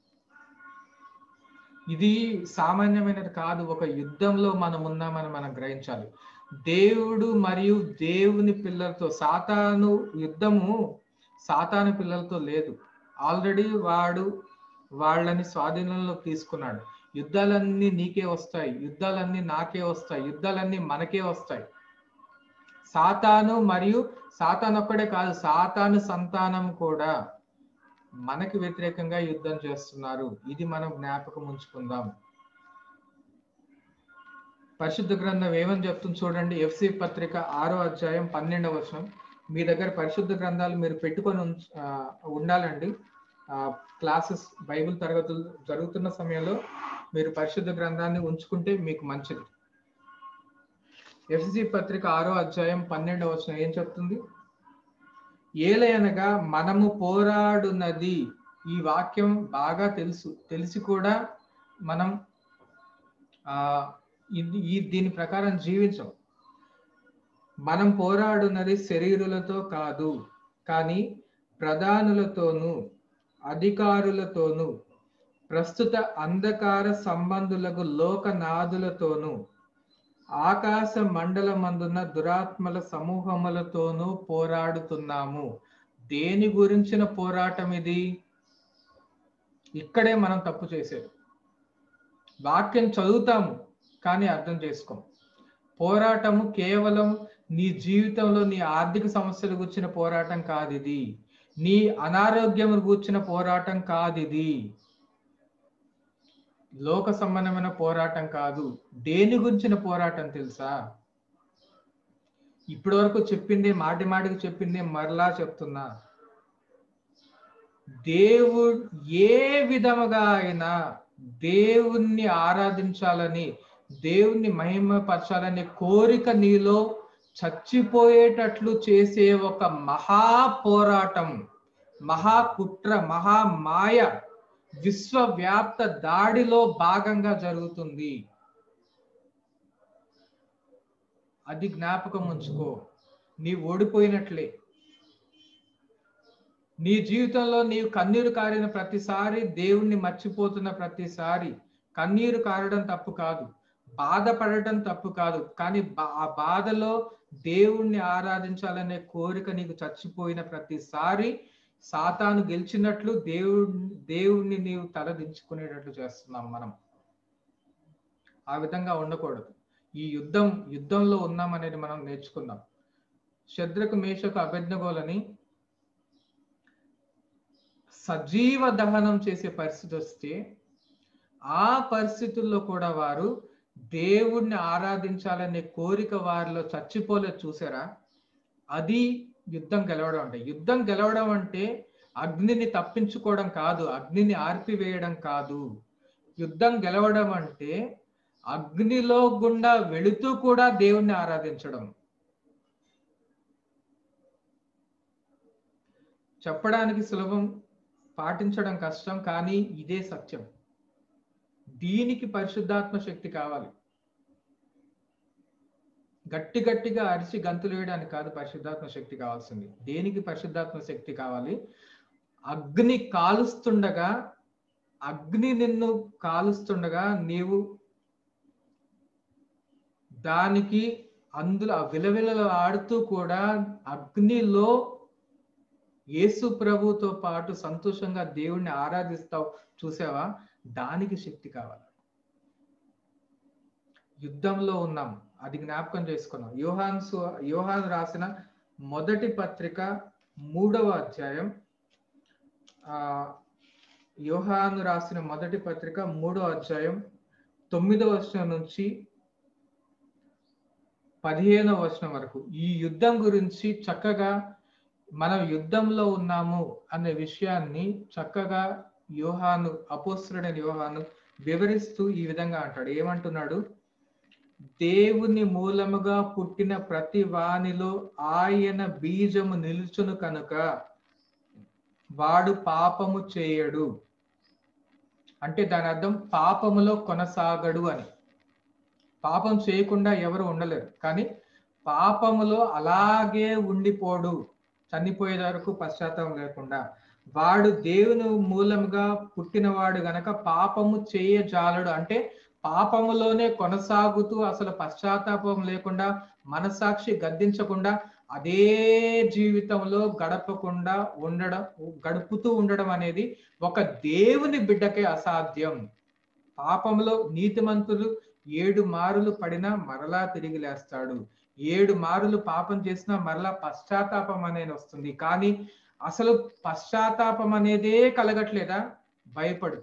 ఇది సామాన్యమైనది కాదు ఒక యుద్ధంలో మనం ఉన్నామని మనం గ్రహించాలి దేవుడు మరియు దేవుని పిల్లలతో సాతాను యుద్ధము సాతాను పిల్లలతో లేదు ఆల్రెడీ వాడు వాళ్ళని స్వాధీనంలో తీసుకున్నాడు యుద్ధాలన్నీ నీకే వస్తాయి యుద్ధాలన్నీ నాకే వస్తాయి యుద్ధాలన్నీ మనకే వస్తాయి సాతాను మరియు సాతాను ఒక్కడే కాదు సాతాను సంతానం కూడా మనకి వ్యతిరేకంగా యుద్ధం చేస్తున్నారు ఇది మనం జ్ఞాపకం ఉంచుకుందాం పరిశుద్ధ గ్రంథం ఏమని చెప్తుంది చూడండి ఎఫ్సి పత్రిక ఆరో అధ్యాయం పన్నెండవ వచనం మీ దగ్గర పరిశుద్ధ గ్రంథాలు మీరు పెట్టుకొని ఉంచ- ఆ, ఉండాలండి క్లాసెస్ బైబిల్ తరగతులు జరుగుతున్న సమయంలో మీరు పరిశుద్ధ గ్రంథాన్ని ఉంచుకుంటే మీకు మంచిది ఎఫ్సి పత్రిక ఆరో అధ్యాయం పన్నెండవ వచనం ఏం చెప్తుంది ఏలయనగా మనము పోరాడున్నది ఈ వాక్యం బాగా తెలుసు తెలిసి కూడా మనం ఆ ఇది ఈ దీని ప్రకారం జీవించం మనం పోరాడున్నది శరీరులతో కాదు కానీ ప్రధానులతోనూ అధికారులతోనూ ప్రస్తుత అంధకార సంబంధులకు లోకనాథులతోనూ ఆకాశ మండలమందున్న దురాత్మల సమూహములతోనూ పోరాడుతున్నాము దేని గురించిన పోరాటం ఇది ఇక్కడే మనం తప్పు చేసేది వాక్యం చదువుతాము కానీ అర్థం చేసుకోం పోరాటము కేవలం నీ జీవితంలో నీ ఆర్థిక సమస్యలు గుర్చిన పోరాటం కాదు ఇది నీ అనారోగ్యం గూర్చిన పోరాటం కాదు ఇది లోక సంబంధమైన పోరాటం కాదు దేని గురించిన పోరాటం తెలుసా ఇప్పటి వరకు చెప్పింది మాటి మాటికి చెప్పింది మరలా చెప్తున్నా దేవుడు ఏ విధముగా అయినా దేవుణ్ణి ఆరాధించాలని దేవుణ్ణి మహిమపరచాలనే కోరిక నీలో చచ్చిపోయేటట్లు చేసే ఒక మహా పోరాటం మహా కుట్ర మహా మాయ విశ్వవ్యాప్త దాడిలో భాగంగా జరుగుతుంది అది జ్ఞాపకం ఉంచుకో నీ ఓడిపోయినట్లే నీ జీవితంలో నీవు కన్నీరు కారిన ప్రతిసారి దేవుణ్ణి మర్చిపోతున్న ప్రతిసారి కన్నీరు కారడం తప్పు కాదు బాధపడటం తప్పు కాదు కానీ బా- ఆ బాధలో దేవుణ్ణి ఆరాధించాలనే కోరిక నీకు చచ్చిపోయిన ప్రతిసారి సాతాను గెలిచినట్లు దేవుడు దేవుణ్ణి నీవు తలదించుకునేటట్లు చేస్తున్నాం మనం ఆ విధంగా ఉండకూడదు ఈ యుద్ధం యుద్ధంలో ఉన్నామనేది మనం నేర్చుకుందాం శద్రకు మేషకు అభిజ్ఞగోలని సజీవ దహనం చేసే పరిస్థితి వస్తే ఆ పరిస్థితుల్లో కూడా వారు దేవుణ్ణి ఆరాధించాలనే కోరిక వారిలో చచ్చిపోలేదు చూసారా అది యుద్ధం గెలవడం అంటే యుద్ధం గెలవడం అంటే అగ్నిని తప్పించుకోవడం కాదు అగ్నిని ఆర్పివేయడం కాదు యుద్ధం గెలవడం అంటే అగ్నిలో గుండా వెళుతూ కూడా దేవుణ్ణి ఆరాధించడం చెప్పడానికి సులభం పాటించడం కష్టం కానీ ఇదే సత్యం దీనికి పరిశుద్ధాత్మ శక్తి కావాలి గట్టి గట్టిగా అరిచి గంతులు వేయడానికి కాదు పరిశుద్ధాత్మ శక్తి కావాల్సింది దేనికి పరిశుద్ధాత్మ శక్తి కావాలి అగ్ని కాలుస్తుండగా అగ్ని నిన్ను కాలుస్తుండగా నీవు దానికి అందులో విలవిలలు ఆడుతూ కూడా అగ్నిలో యేసు ప్రభుతో పాటు సంతోషంగా దేవుణ్ణి ఆరాధిస్తావు చూసావా దానికి శక్తి కావాలి యుద్ధంలో ఉన్నాం అది జ్ఞాపకం చేసుకున్నాం యోహాన్ సు యోహాన్ రాసిన మొదటి పత్రిక మూడవ అధ్యాయం ఆ యోహాను రాసిన మొదటి పత్రిక మూడవ అధ్యాయం తొమ్మిదవ వచనం నుంచి పదిహేనవ వచనం వరకు ఈ యుద్ధం గురించి చక్కగా మనం యుద్ధంలో ఉన్నాము అనే విషయాన్ని చక్కగా యోహాను అపోస్తుడైన యోహాను వివరిస్తూ ఈ విధంగా అంటాడు ఏమంటున్నాడు దేవుని మూలముగా పుట్టిన ప్రతి వానిలో ఆయన బీజము నిలుచును కనుక వాడు పాపము చేయడు అంటే దాని అర్థం పాపములో కొనసాగడు అని పాపం చేయకుండా ఎవరు ఉండలేరు కానీ పాపములో అలాగే ఉండిపోడు చనిపోయే వరకు పశ్చాత్తాపం లేకుండా వాడు దేవుని మూలముగా పుట్టినవాడు గనక పాపము చేయజాలడు అంటే పాపములోనే కొనసాగుతూ అసలు పశ్చాత్తాపం లేకుండా మనసాక్షి గద్దించకుండా అదే జీవితంలో గడపకుండా ఉండడం గడుపుతూ ఉండడం అనేది ఒక దేవుని బిడ్డకే అసాధ్యం పాపంలో నీతిమంతులు ఏడు మారులు పడినా మరలా తిరిగి లేస్తాడు ఏడు మారులు పాపం చేసినా మరలా పశ్చాత్తాపం అనేది వస్తుంది కానీ అసలు పశ్చాత్తాపం అనేదే కలగట్లేదా భయపడు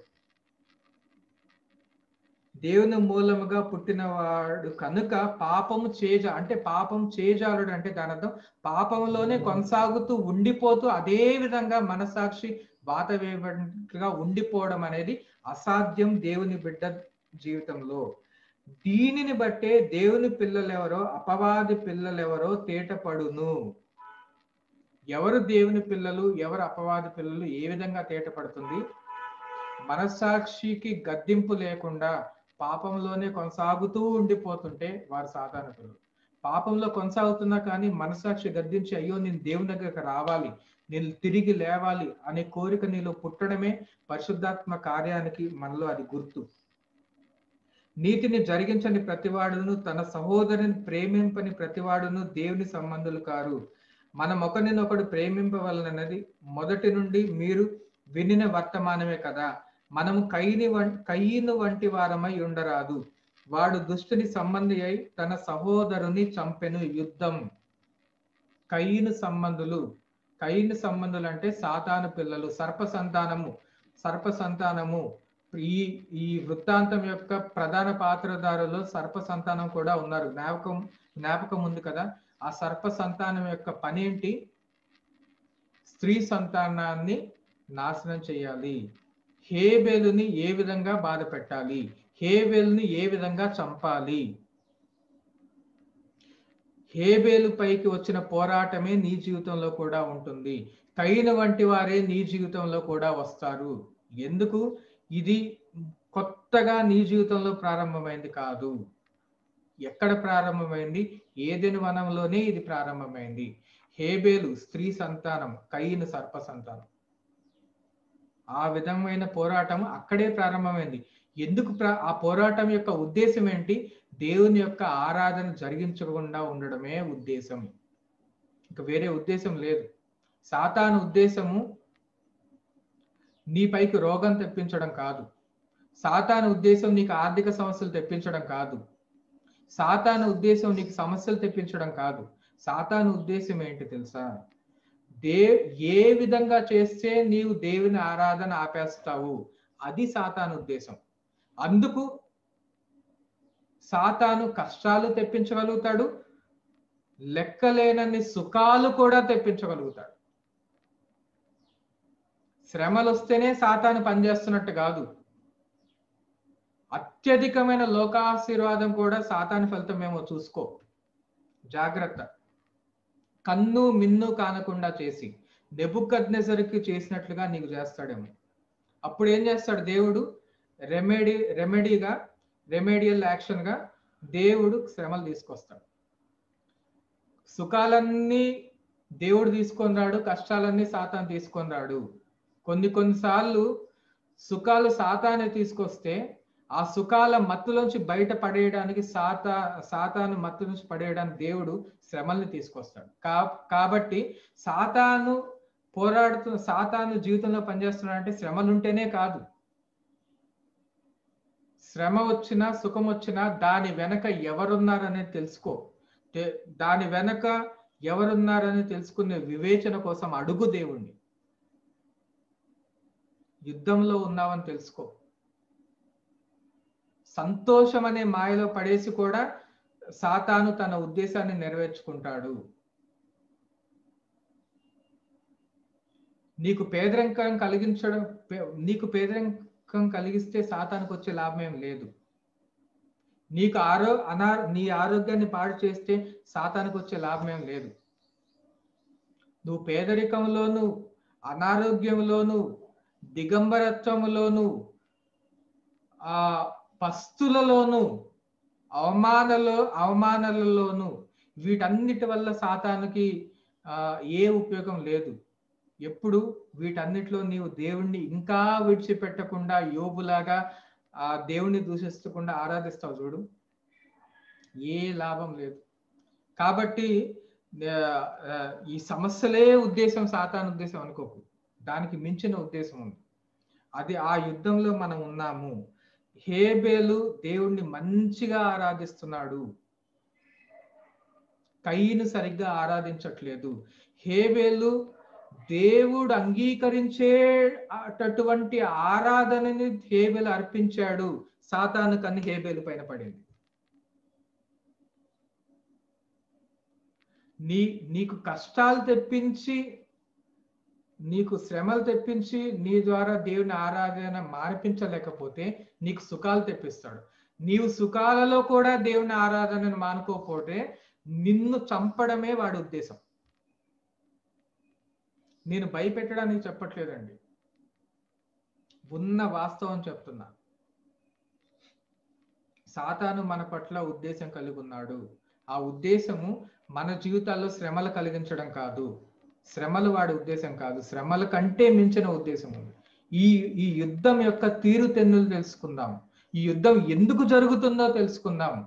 దేవుని మూలముగా పుట్టినవాడు కనుక పాపము చేజ అంటే పాపం చేజాలుడు అంటే దాని అర్థం పాపంలోనే కొనసాగుతూ ఉండిపోతూ అదే విధంగా మనసాక్షి వాత వేయబడినట్లుగా ఉండిపోవడం అనేది అసాధ్యం దేవుని బిడ్డ జీవితంలో దీనిని బట్టే దేవుని పిల్లలెవరో అపవాది పిల్లలెవరో తేటపడును ఎవరు దేవుని పిల్లలు ఎవరు అపవాది పిల్లలు ఏ విధంగా తేటపడుతుంది మనసాక్షికి గద్దింపు లేకుండా పాపంలోనే కొనసాగుతూ ఉండిపోతుంటే వారు సాధారణ పిల్లలు పాపంలో కొనసాగుతున్నా కానీ మనసాక్షి గద్దించి అయ్యో నేను దేవుని దగ్గరకు రావాలి నేను తిరిగి లేవాలి అనే కోరిక నీలో పుట్టడమే పరిశుద్ధాత్మ కార్యానికి మనలో అది గుర్తు నీతిని జరిగించని ప్రతివాడును తన సహోదరుని ప్రేమింపని ప్రతివాడును దేవుని సంబంధులు కారు మనం ఒకరినొకడు ప్రేమింపవలనది మొదటి నుండి మీరు వినిన వర్తమానమే కదా మనము కయ్యిని వం కయ్యిను వంటి వారమై ఉండరాదు వాడు దుష్టుని సంబంధి అయి తన సహోదరుని చంపెను యుద్ధం కయ్యిను సంబంధులు కయ్యిను సంబంధులు అంటే సాతాను పిల్లలు సర్ప సంతానము సర్ప సంతానము ఈ ఈ వృత్తాంతం యొక్క ప్రధాన పాత్రధారులు సర్ప సంతానం కూడా ఉన్నారు జ్ఞాపకం జ్ఞాపకం ఉంది కదా ఆ సర్ప సంతానం యొక్క పని ఏంటి స్త్రీ సంతానాన్ని నాశనం చేయాలి హేబేలుని ఏ విధంగా బాధ పెట్టాలి హేబేలుని ఏ విధంగా చంపాలి హేబేలు పైకి వచ్చిన పోరాటమే నీ జీవితంలో కూడా ఉంటుంది కైన వంటి వారే నీ జీవితంలో కూడా వస్తారు ఎందుకు ఇది కొత్తగా నీ జీవితంలో ప్రారంభమైంది కాదు ఎక్కడ ప్రారంభమైంది ఏదెను వనంలోనే ఇది ప్రారంభమైంది హేబేలు స్త్రీ సంతానం కయ్యను సర్ప సంతానం ఆ విధమైన పోరాటం అక్కడే ప్రారంభమైంది ఎందుకు ప్ర- ఆ పోరాటం యొక్క ఉద్దేశం ఏంటి దేవుని యొక్క ఆరాధన జరిగించకుండా ఉండడమే ఉద్దేశం ఇక వేరే ఉద్దేశం లేదు సాతాను ఉద్దేశము నీ పైకి రోగం తెప్పించడం కాదు సాతాను ఉద్దేశం నీకు ఆర్థిక సమస్యలు తెప్పించడం కాదు సాతాను ఉద్దేశం నీకు సమస్యలు తెప్పించడం కాదు సాతాను ఉద్దేశం ఏంటి తెలుసా దే ఏ విధంగా చేస్తే నీవు దేవుని ఆరాధన ఆపేస్తావు అది సాతాను ఉద్దేశం అందుకు సాతాను కష్టాలు తెప్పించగలుగుతాడు లెక్కలేనన్ని సుఖాలు కూడా తెప్పించగలుగుతాడు శ్రమలు వస్తేనే సాతాను పనిచేస్తున్నట్టు కాదు అత్యధికమైన లోకాశీర్వాదం కూడా సాతాను ఫలితం ఏమో చూసుకో జాగ్రత్త కన్ను మిన్ను కానకుండా చేసి నెబుకద్నెసరికి చేసినట్లుగా నీకు చేస్తాడేమో అప్పుడు ఏం చేస్తాడు దేవుడు రెమెడీ రెమెడీగా రెమెడియల్ యాక్షన్గా దేవుడు శ్రమలు తీసుకొస్తాడు సుఖాలన్నీ దేవుడు తీసుకొని రాడు కష్టాలన్నీ సాతాను తీసుకొని రాడు కొన్ని కొన్నిసార్లు సుఖాలు సాతానే తీసుకొస్తే ఆ సుఖాల మత్తులోంచి బయట పడేయడానికి సాతా సాతాను మత్తు నుంచి పడేయడానికి దేవుడు శ్రమల్ని తీసుకొస్తాడు కా కాబట్టి సాతాను పోరాడుతూ సాతాను జీవితంలో పనిచేస్తున్నాడంటే శ్రమలు ఉంటేనే కాదు శ్రమ వచ్చినా సుఖం వచ్చినా దాని వెనక ఎవరున్నారనేది తెలుసుకో తే- దాని వెనక ఎవరున్నారని తెలుసుకునే వివేచన కోసం అడుగు దేవుణ్ణి యుద్ధంలో ఉన్నావని తెలుసుకో సంతోషం అనే మాయలో పడేసి కూడా సాతాను తన ఉద్దేశాన్ని నెరవేర్చుకుంటాడు నీకు పేదరికం కలిగించడం పే- నీకు పేదరికం కలిగిస్తే సాతానికి వచ్చే లాభం ఏం లేదు నీకు ఆరో అనా నీ ఆరోగ్యాన్ని పాడు చేస్తే సాతానికి వచ్చే లాభం ఏం లేదు నువ్వు పేదరికంలోను అనారోగ్యంలోను దిగంబరత్వములోను ఆ పస్తులలోను అవమానలో అవమానాలలోను వీటన్నిటి వల్ల సాతానికి ఆ, ఏ ఉపయోగం లేదు ఎప్పుడు వీటన్నిటిలో నీవు దేవుణ్ణి ఇంకా విడిచిపెట్టకుండా యోబులాగా ఆ దేవుణ్ణి దూషిస్తకుండా ఆరాధిస్తావు చూడు ఏ లాభం లేదు కాబట్టి ఆ, ఆ, ఈ సమస్యలే ఉద్దేశం సాతాను ఉద్దేశం అనుకోకు దానికి మించిన ఉద్దేశం ఉంది అది ఆ యుద్ధంలో మనం ఉన్నాము హేబేలు దేవుణ్ణి మంచిగా ఆరాధిస్తున్నాడు కయ్యను సరిగ్గా ఆరాధించట్లేదు హేబేలు దేవుడు అంగీకరించేటటువంటి ఆరాధనని హేబేలు అర్పించాడు సాతాను కన్ను హేబేలు పైన పడింది నీ నీకు కష్టాలు తెప్పించి నీకు శ్రమలు తెప్పించి నీ ద్వారా దేవుని ఆరాధన మానిపించలేకపోతే నీకు సుఖాలు తెప్పిస్తాడు నీవు సుఖాలలో కూడా దేవుని ఆరాధనను మానుకోకపోతే నిన్ను చంపడమే వాడి ఉద్దేశం నేను భయపెట్టడానికి చెప్పట్లేదండి ఉన్న వాస్తవం చెప్తున్నా సాతాను మన పట్ల ఉద్దేశం కలిగి ఉన్నాడు ఆ ఉద్దేశము మన జీవితాల్లో శ్రమలు కలిగించడం కాదు శ్రమలు వాడి ఉద్దేశం కాదు శ్రమల కంటే మించిన ఉద్దేశం ఉంది ఈ ఈ యుద్ధం యొక్క తీరుతెన్నులు తెలుసుకుందాం ఈ యుద్ధం ఎందుకు జరుగుతుందో తెలుసుకుందాం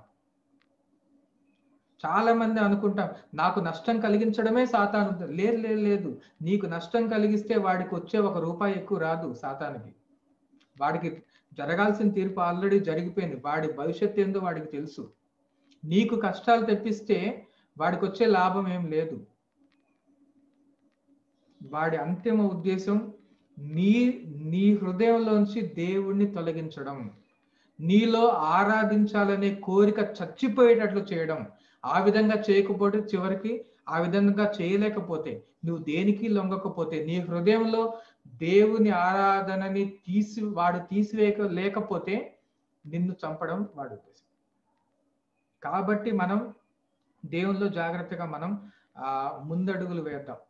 చాలా మంది అనుకుంటాం నాకు నష్టం కలిగించడమే సాతాను ఉద్ద- లేదు లేదు లేదు నీకు నష్టం కలిగిస్తే వాడికి వచ్చే ఒక రూపాయి ఎక్కువ రాదు సాతానికి వాడికి జరగాల్సిన తీర్పు ఆల్రెడీ జరిగిపోయింది వాడి భవిష్యత్తు ఏందో వాడికి తెలుసు నీకు కష్టాలు తెప్పిస్తే వాడికి వచ్చే లాభం ఏం లేదు వాడి అంతిమ ఉద్దేశం నీ నీ హృదయంలోంచి దేవుణ్ణి తొలగించడం నీలో ఆరాధించాలనే కోరిక చచ్చిపోయేటట్లు చేయడం ఆ విధంగా చేయకపోతే చివరికి ఆ విధంగా చేయలేకపోతే నువ్వు దేనికి లొంగకపోతే నీ హృదయంలో దేవుని ఆరాధనని తీసి వాడు తీసివేయక లేకపోతే నిన్ను చంపడం వాడి ఉద్దేశం కాబట్టి మనం దేవునిలో జాగ్రత్తగా మనం ఆ ముందడుగులు వేద్దాం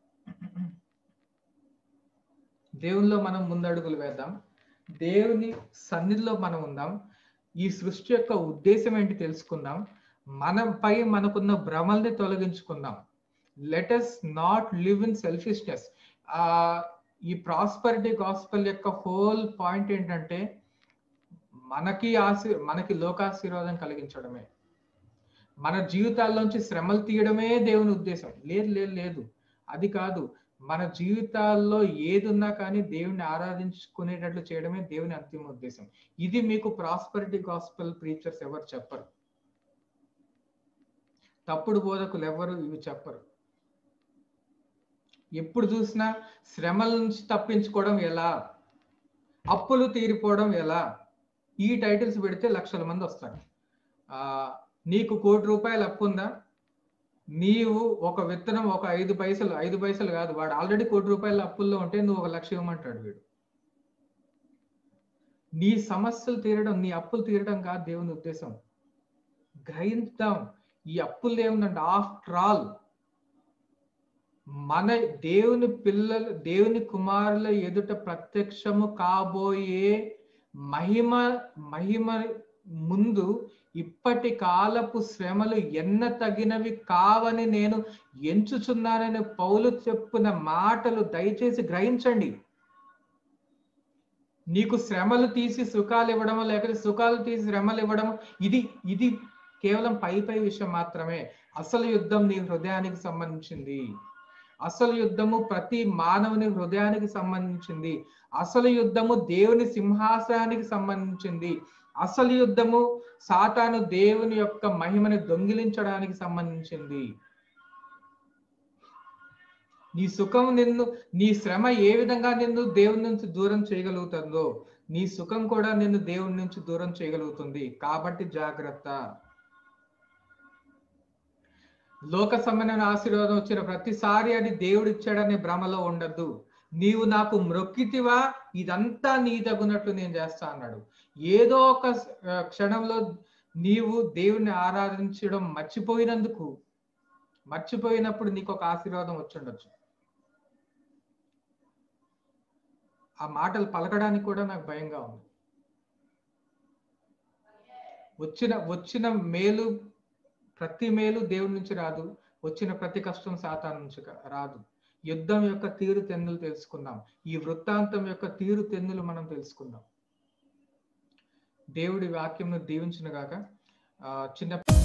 దేవునిలో మనం ముందడుగులు వేద్దాం దేవుని సన్నిధిలో మనం ఉందాం ఈ సృష్టి యొక్క ఉద్దేశం ఏంటి తెలుసుకుందాం మనపై మనకున్న భ్రమల్ని తొలగించుకుందాం let us not live in selfishness ఈ ప్రాస్పరిటీ గాస్పల్ యొక్క హోల్ పాయింట్ ఏంటంటే మనకి ఆశీ మనకి లోకాశీర్వాదం కలిగించడమే మన జీవితాల్లోంచి శ్రమలు తీయడమే దేవుని ఉద్దేశం లేదు లేదు లేదు అది కాదు మన జీవితాల్లో ఏది ఉన్నా కానీ దేవుని ఆరాధించుకునేటట్లు చేయడమే దేవుని అంతిమ ఉద్దేశం ఇది మీకు ప్రాస్పరిటీ గాస్పల్ ప్రీచర్స్ ఎవరు చెప్పరు తప్పుడు బోధకులు ఎవరు ఇవి చెప్పరు ఎప్పుడు చూసినా శ్రమల నుంచి తప్పించుకోవడం ఎలా అప్పులు తీరిపోవడం ఎలా ఈ టైటిల్స్ పెడితే లక్షల మంది వస్తారు ఆ నీకు కోటి రూపాయలు అప్పు ఉందా నీవు ఒక విత్తనం ఒక ఐదు పైసలు ఐదు పైసలు కాదు వాడు ఆల్రెడీ కోటి రూపాయల అప్పుల్లో ఉంటే నువ్వు ఒక లక్ష ఇవ్వమంటాడు వీడు నీ సమస్యలు తీరడం నీ అప్పులు తీరడం కాదు దేవుని ఉద్దేశం గ్రహించుదాం ఈ అప్పులు ఏముందంటే ఆఫ్టర్ ఆల్ మన దేవుని పిల్లలు దేవుని కుమారుల ఎదుట ప్రత్యక్షము కాబోయే మహిమ మహిమ ముందు ఇప్పటి కాలపు శ్రమలు ఎన్న తగినవి కావని నేను ఎంచుచున్నానని పౌలు చెప్పిన మాటలు దయచేసి గ్రహించండి నీకు శ్రమలు తీసి సుఖాలు ఇవ్వడము లేకపోతే సుఖాలు తీసి శ్రమలు ఇవ్వడము ఇది ఇది కేవలం పై పై విషయం మాత్రమే అసలు యుద్ధం నీ హృదయానికి సంబంధించింది అసలు యుద్ధము ప్రతి మానవుని హృదయానికి సంబంధించింది అసలు యుద్ధము దేవుని సింహాసనానికి సంబంధించింది అసలు యుద్ధము సాతాను దేవుని యొక్క మహిమని దొంగిలించడానికి సంబంధించింది నీ సుఖం నిన్ను నీ శ్రమ ఏ విధంగా నిన్ను దేవుని నుంచి దూరం చేయగలుగుతుందో నీ సుఖం కూడా నిన్ను దేవుని నుంచి దూరం చేయగలుగుతుంది కాబట్టి జాగ్రత్త లోక సంబంధమైన ఆశీర్వాదం వచ్చిన ప్రతిసారి అది దేవుడు ఇచ్చాడనే భ్రమలో ఉండద్దు నీవు నాకు మ్రొక్కితివా ఇదంతా నీ తగునట్లు నేను చేస్తా అన్నాడు ఏదో ఒక క్షణంలో నీవు దేవుణ్ణి ఆరాధించడం మర్చిపోయినందుకు మర్చిపోయినప్పుడు నీకు ఒక ఆశీర్వాదం వచ్చుండొచ్చు ఆ మాటలు పలకడానికి కూడా నాకు భయంగా ఉంది వచ్చిన వచ్చిన మేలు ప్రతి మేలు దేవుడి నుంచి రాదు వచ్చిన ప్రతి కష్టం సాతాన్ నుంచి రాదు యుద్ధం యొక్క తీరు తెన్నులు తెలుసుకుందాం ఈ వృత్తాంతం యొక్క తీరు తెన్నులు మనం తెలుసుకుందాం దేవుడి వాక్యంను దీవించిన గాక చిన్న